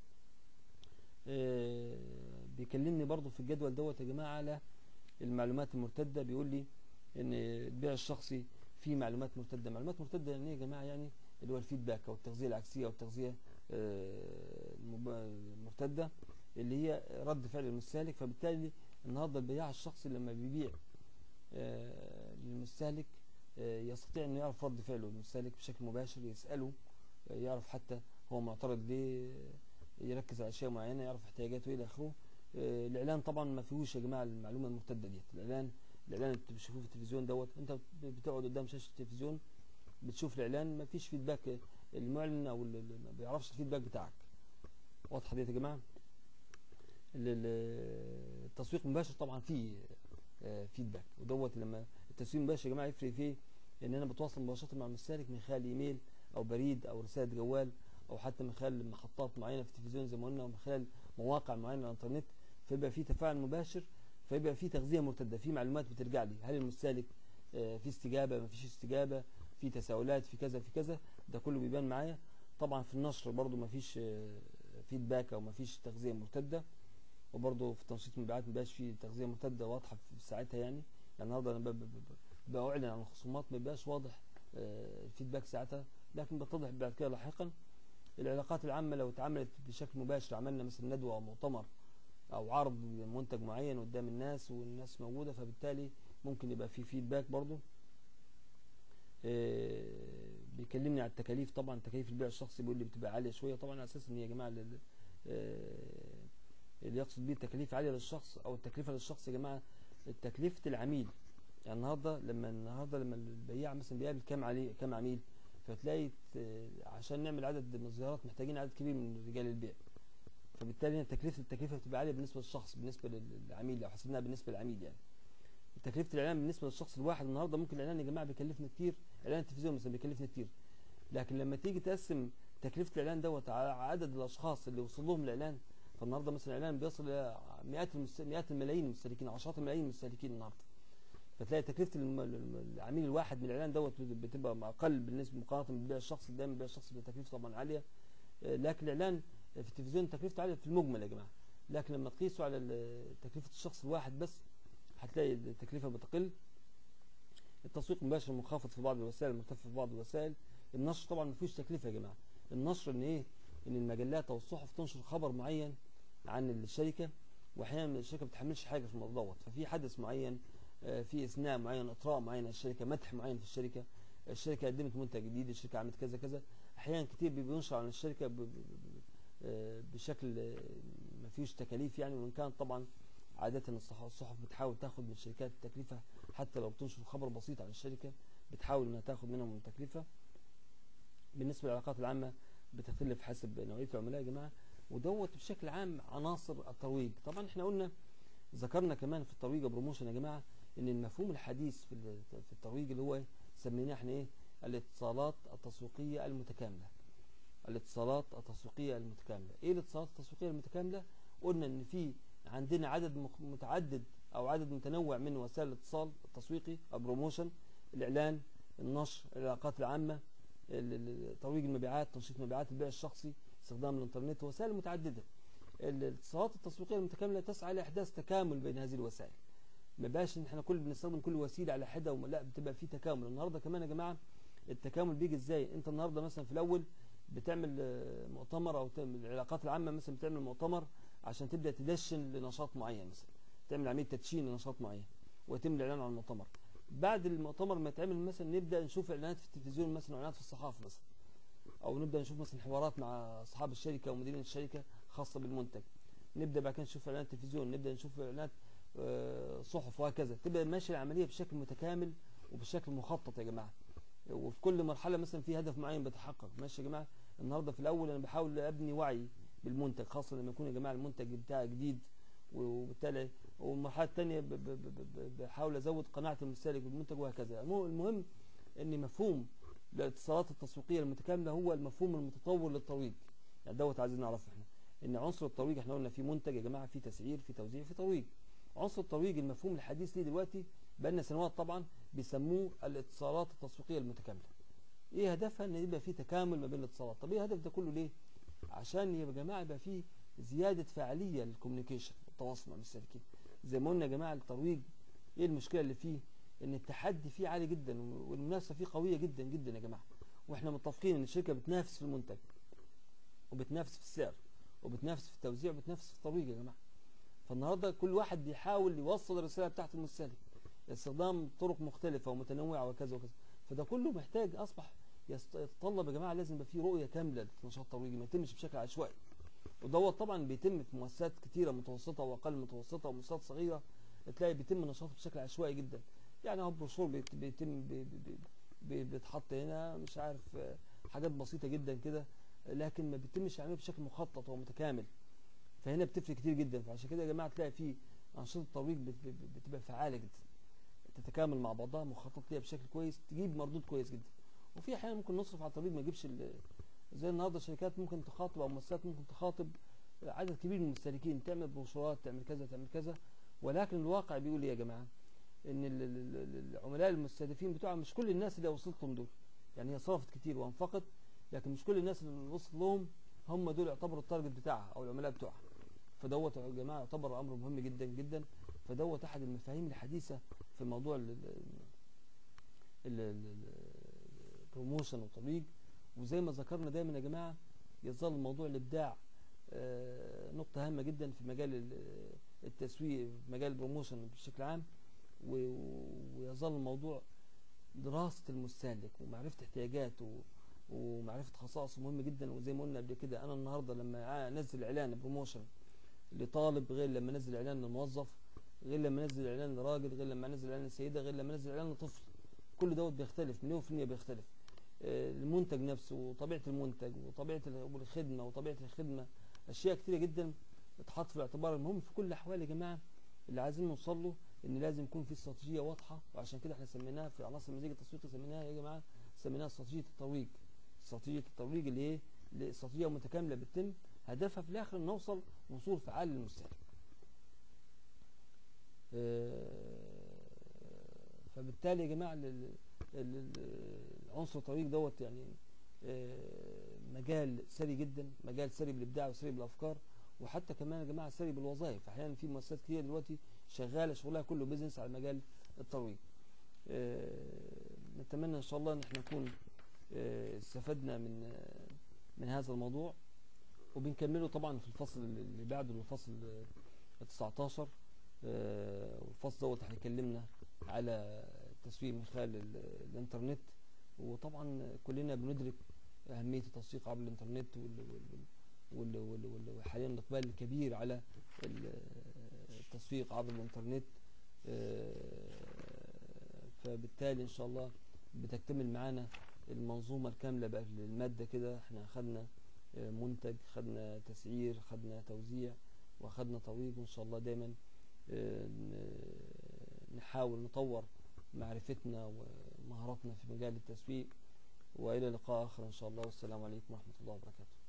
Speaker 1: بيكلمني برضو في الجدول دوت يا جماعه على المعلومات المرتده بيقول لي ان البيع الشخصي فيه معلومات مرتده معلومات مرتده يعني يا جماعه يعني اللي هو الفيدباك او التغذيه العكسيه او التغذيه المرتده اللي هي رد فعل المستهلك فبالتالي النهارده البياع الشخصي لما بيبيع للمستهلك يستطيع انه يعرف رد فعله المستهلك بشكل مباشر يساله يعرف حتى هو معترض ليه يركز على اشياء معينه يعرف احتياجاته الى اخره الاعلان طبعا ما فيهوش يا جماعه المعلومه المرتده ديت الاعلان الاعلان اللي بتشوفوه في التلفزيون دوت انت بتقعد قدام شاشه التلفزيون بتشوف الاعلان مفيش فيدباك المعلن او ال- ال- ما بيعرفش الفيدباك بتاعك واضحه دي يا جماعه ال- ال- التسويق المباشر طبعا فيه آه، فيدباك ودوت لما التسويق المباشر يا جماعه يفرق في ايه ان انا بتواصل مباشره مع المستهلك من خلال ايميل او بريد او رساله جوال او حتى من خلال محطات معينه في التلفزيون زي ما قلنا ومن خلال مواقع معينه على الانترنت فيبقى في تفاعل مباشر فيبقى في تغذيه مرتده في معلومات بترجع لي هل المستهلك آه، في استجابه ما فيش استجابه في تساؤلات في كذا في كذا ده كله بيبان معايا طبعا في النشر برضو ما فيش فيدباك او ما فيش تغذيه مرتده وبرضه في تنشيط المبيعات ما بيبقاش في تغذيه مرتده واضحه في ساعتها يعني يعني النهارده انا ب- ب- ب- باعلن عن الخصومات ما بيبقاش واضح آه، الفيدباك ساعتها لكن بتضح بعد كده لاحقا العلاقات العامه لو اتعملت بشكل مباشر عملنا مثلا ندوه او مؤتمر او عرض منتج معين قدام الناس والناس موجوده فبالتالي ممكن يبقى في فيدباك برضه آه، بيكلمني على التكاليف طبعا تكاليف البيع الشخصي بيقول لي بتبقى عاليه شويه طبعا على اساس ان يا جماعه ال- آه، اللي يقصد بيه التكاليف عاليه للشخص او التكلفه للشخص يا جماعه تكلفه العميل يعني النهارده لما النهارده لما البياع مثلا بيقابل كام عليه كام عميل فتلاقي ت- عشان نعمل عدد من الزيارات محتاجين عدد كبير من رجال البيع فبالتالي تكلفه التكلفه بتبقى عاليه بالنسبه للشخص بالنسبه للعميل لو حسبناها بالنسبه للعميل يعني تكلفه الاعلان بالنسبه للشخص الواحد النهارده ممكن الاعلان يا جماعه بيكلفنا كتير اعلان التلفزيون مثلا بيكلفنا كتير لكن لما تيجي تقسم تكلفه الاعلان دوت على عدد الاشخاص اللي وصل لهم الاعلان فالنهارده مثلا الاعلان بيصل الى مئات المست... مئات الملايين من المستهلكين عشرات الملايين من المستهلكين النهارده فتلاقي تكلفه الم... الم- العميل الواحد من الاعلان دوت بتبقى اقل بالنسبه مقارنه بالبيع الشخصي دايما البيع الشخصي بيبقى تكلفته طبعا عاليه آه، لكن الاعلان في التلفزيون تكلفته عاليه في المجمل يا جماعه لكن لما تقيسوا على ال- تكلفه الشخص الواحد بس هتلاقي التكلفه بتقل التسويق المباشر منخفض في بعض الوسائل مرتفع في بعض الوسائل النشر طبعا ما فيهوش تكلفه يا جماعه النشر ان ايه ان المجلات او الصحف تنشر خبر معين عن الشركه واحيانا الشركه ما بتحملش حاجه في الموضوع دوت ففي حدث معين آه، في اثناء معين اطراء معين الشركه مدح معين في الشركه الشركه قدمت منتج جديد الشركه عملت كذا كذا احيانا كتير بينشر عن الشركه ب- ب- ب- آه، بشكل آه، ما فيهوش تكاليف يعني وان كان طبعا عادة الصح- الصحف بتحاول تاخد من الشركات التكلفة حتى لو بتنشر خبر بسيط عن الشركة بتحاول انها تاخد منهم التكلفة بالنسبة للعلاقات العامة بتختلف حسب نوعية العملاء يا جماعة ودوت بشكل عام عناصر الترويج طبعا احنا قلنا ذكرنا كمان في الترويج بروموشن يا جماعة ان المفهوم الحديث في ال- في الترويج اللي هو إيه؟ سميناه احنا ايه الاتصالات التسويقية المتكاملة الاتصالات التسويقية المتكاملة ايه الاتصالات التسويقية المتكاملة قلنا ان في عندنا عدد مخ- متعدد او عدد متنوع من وسائل الاتصال التسويقي البروموشن الاعلان النشر العلاقات العامه ال- ال- ترويج المبيعات تنشيط المبيعات البيع الشخصي استخدام الانترنت وسائل متعدده الاتصالات التسويقيه المتكامله تسعى لاحداث تكامل بين هذه الوسائل ما بقاش ان احنا كل بنستخدم كل وسيله على حده وما- لا بتبقى في تكامل النهارده كمان يا جماعه التكامل بيجي ازاي انت النهارده مثلا في الاول بتعمل آه، مؤتمر او تعمل العلاقات العامه مثلا بتعمل مؤتمر عشان تبدا تدشن لنشاط معين مثلا تعمل عمليه تدشين لنشاط معين ويتم الاعلان عن المؤتمر بعد المؤتمر ما يتعمل مثلا نبدا نشوف اعلانات في التلفزيون مثلا واعلانات في الصحافه مثلا او نبدا نشوف مثلا حوارات مع اصحاب الشركه ومديرين الشركه خاصه بالمنتج نبدا بعد كده نشوف اعلانات تلفزيون نبدا نشوف اعلانات آه، صحف وهكذا تبقى ماشيه العمليه بشكل متكامل وبشكل مخطط يا جماعه وفي كل مرحله مثلا في هدف معين بيتحقق ماشي يا جماعه النهارده في الاول انا بحاول ابني وعي بالمنتج خاصه لما يكون يا جماعه المنتج بتاعي جديد وبالتالي والمرحله الثانيه ب- ب- ب- ب- بحاول ازود قناعه المستهلك بالمنتج وهكذا المهم- المهم ان مفهوم الاتصالات التسويقيه المتكامله هو المفهوم المتطور للترويج يعني دوت عايزين نعرفه احنا ان عنصر الترويج احنا قلنا في منتج يا جماعه في تسعير في توزيع في ترويج عنصر الترويج المفهوم الحديث ليه دلوقتي بقالنا سنوات طبعا بيسموه الاتصالات التسويقيه المتكامله ايه هدفها ان يبقى في تكامل ما بين الاتصالات طب ايه الهدف ده كله ليه عشان يا جماعه يبقى في زياده فاعليه للكوميونيكيشن التواصل مع المستهلكين زي ما قلنا يا جماعه الترويج ايه المشكله اللي فيه ان التحدي فيه عالي جدا والمنافسه فيه قويه جدا جدا يا جماعه واحنا متفقين ان الشركه بتنافس في المنتج وبتنافس في السعر وبتنافس في التوزيع وبتنافس في الترويج يا جماعه فالنهارده كل واحد بيحاول يوصل الرساله بتاعت المستهلك استخدام طرق مختلفه ومتنوعه وكذا وكذا فده كله محتاج اصبح يست- يتطلب يا جماعه لازم يبقى في رؤيه كامله للنشاط الترويجي ما يتمش بشكل عشوائي ودوت طبعا بيتم في مؤسسات كتيره متوسطه واقل متوسطه ومؤسسات صغيره تلاقي بيتم نشاطه بشكل عشوائي جدا يعني اهو بروشور بيت- بيتم بي- بي- بي- ب- بتحط هنا مش عارف آه، حاجات بسيطه جدا كده لكن ما بيتمش عمليه بشكل مخطط ومتكامل فهنا بتفرق كتير جدا فعشان كده يا جماعه تلاقي في انشطه الترويج بت- بت- بتبقى فعاله جدا تتكامل مع بعضها مخطط ليها بشكل كويس تجيب مردود كويس جدا وفي احيانا ممكن نصرف على الترويج ما يجيبش ال- زي النهارده شركات ممكن تخاطب او مؤسسات ممكن تخاطب عدد كبير من المستهلكين تعمل بروشورات تعمل كذا تعمل كذا ولكن الواقع بيقول ايه يا جماعه ان ال- ال- ال- العملاء المستهدفين بتوعها مش كل الناس اللي وصلت لهم دول يعني هي صرفت كتير وانفقت لكن مش كل الناس اللي وصلت لهم هم دول يعتبروا التارجت بتاعها او العملاء بتوعها فدوت يا جماعه يعتبر امر مهم جدا جدا فدوت احد المفاهيم الحديثه في موضوع ال- ال- ال- ال- ال- البروموشن والترويج وزي ما ذكرنا دايما يا جماعه يظل موضوع الابداع آه، نقطه هامه جدا في مجال ال- التسويق في مجال البروموشن بشكل عام و- ويظل الموضوع دراسه المستهلك ومعرفه احتياجاته ومعرفه خصائصه مهم جدا وزي ما قلنا قبل كده انا النهارده لما انزل اعلان بروموشن لطالب غير لما انزل اعلان لموظف غير لما انزل اعلان لراجل غير لما انزل اعلان لسيده غير لما انزل اعلان لطفل كل دوت بيختلف مليون في المية بيختلف آه، المنتج نفسه وطبيعة المنتج وطبيعة ال- والخدمة وطبيعة الخدمة أشياء كتيرة جدا تحط في الاعتبار المهم في كل الأحوال يا جماعة اللي عايزين نوصل له إن لازم يكون في استراتيجية واضحة وعشان كده احنا سميناها في عناصر المزيج التسويقي سميناها يا جماعة سميناها استراتيجية الترويج استراتيجية الترويج اللي ايه اللي استراتيجية متكاملة بتتم هدفها في الآخر إن نوصل وصول فعال للمستهلك آه، فبالتالي يا جماعة ال- ال- ال- العنصر الترويج دوت يعني آه، مجال ثري جدا مجال ثري بالابداع وثري بالافكار وحتى كمان يا جماعه ثري بالوظائف احيانا في مؤسسات كتير دلوقتي شغاله شغلها كله بيزنس على مجال الترويج آه، نتمنى ان شاء الله ان احنا نكون آه، استفدنا من آه، من هذا الموضوع وبنكمله طبعا في الفصل اللي بعده الفصل ال 19 آه، والفصل دوت هيكلمنا على التسويق من خلال ال- الانترنت وطبعا كلنا بندرك أهمية التسويق عبر الانترنت وال وال وال وال وال وحاليا الإقبال الكبير على ال- التسويق عبر الانترنت آه، فبالتالي إن شاء الله بتكتمل معانا المنظومة الكاملة بقى المادة كده احنا أخدنا آه، منتج خدنا تسعير خدنا توزيع واخدنا ترويج وإن شاء الله دايما آه، ن- نحاول نطور معرفتنا ومهاراتنا في مجال التسويق وإلى لقاء آخر إن شاء الله والسلام عليكم ورحمة الله وبركاته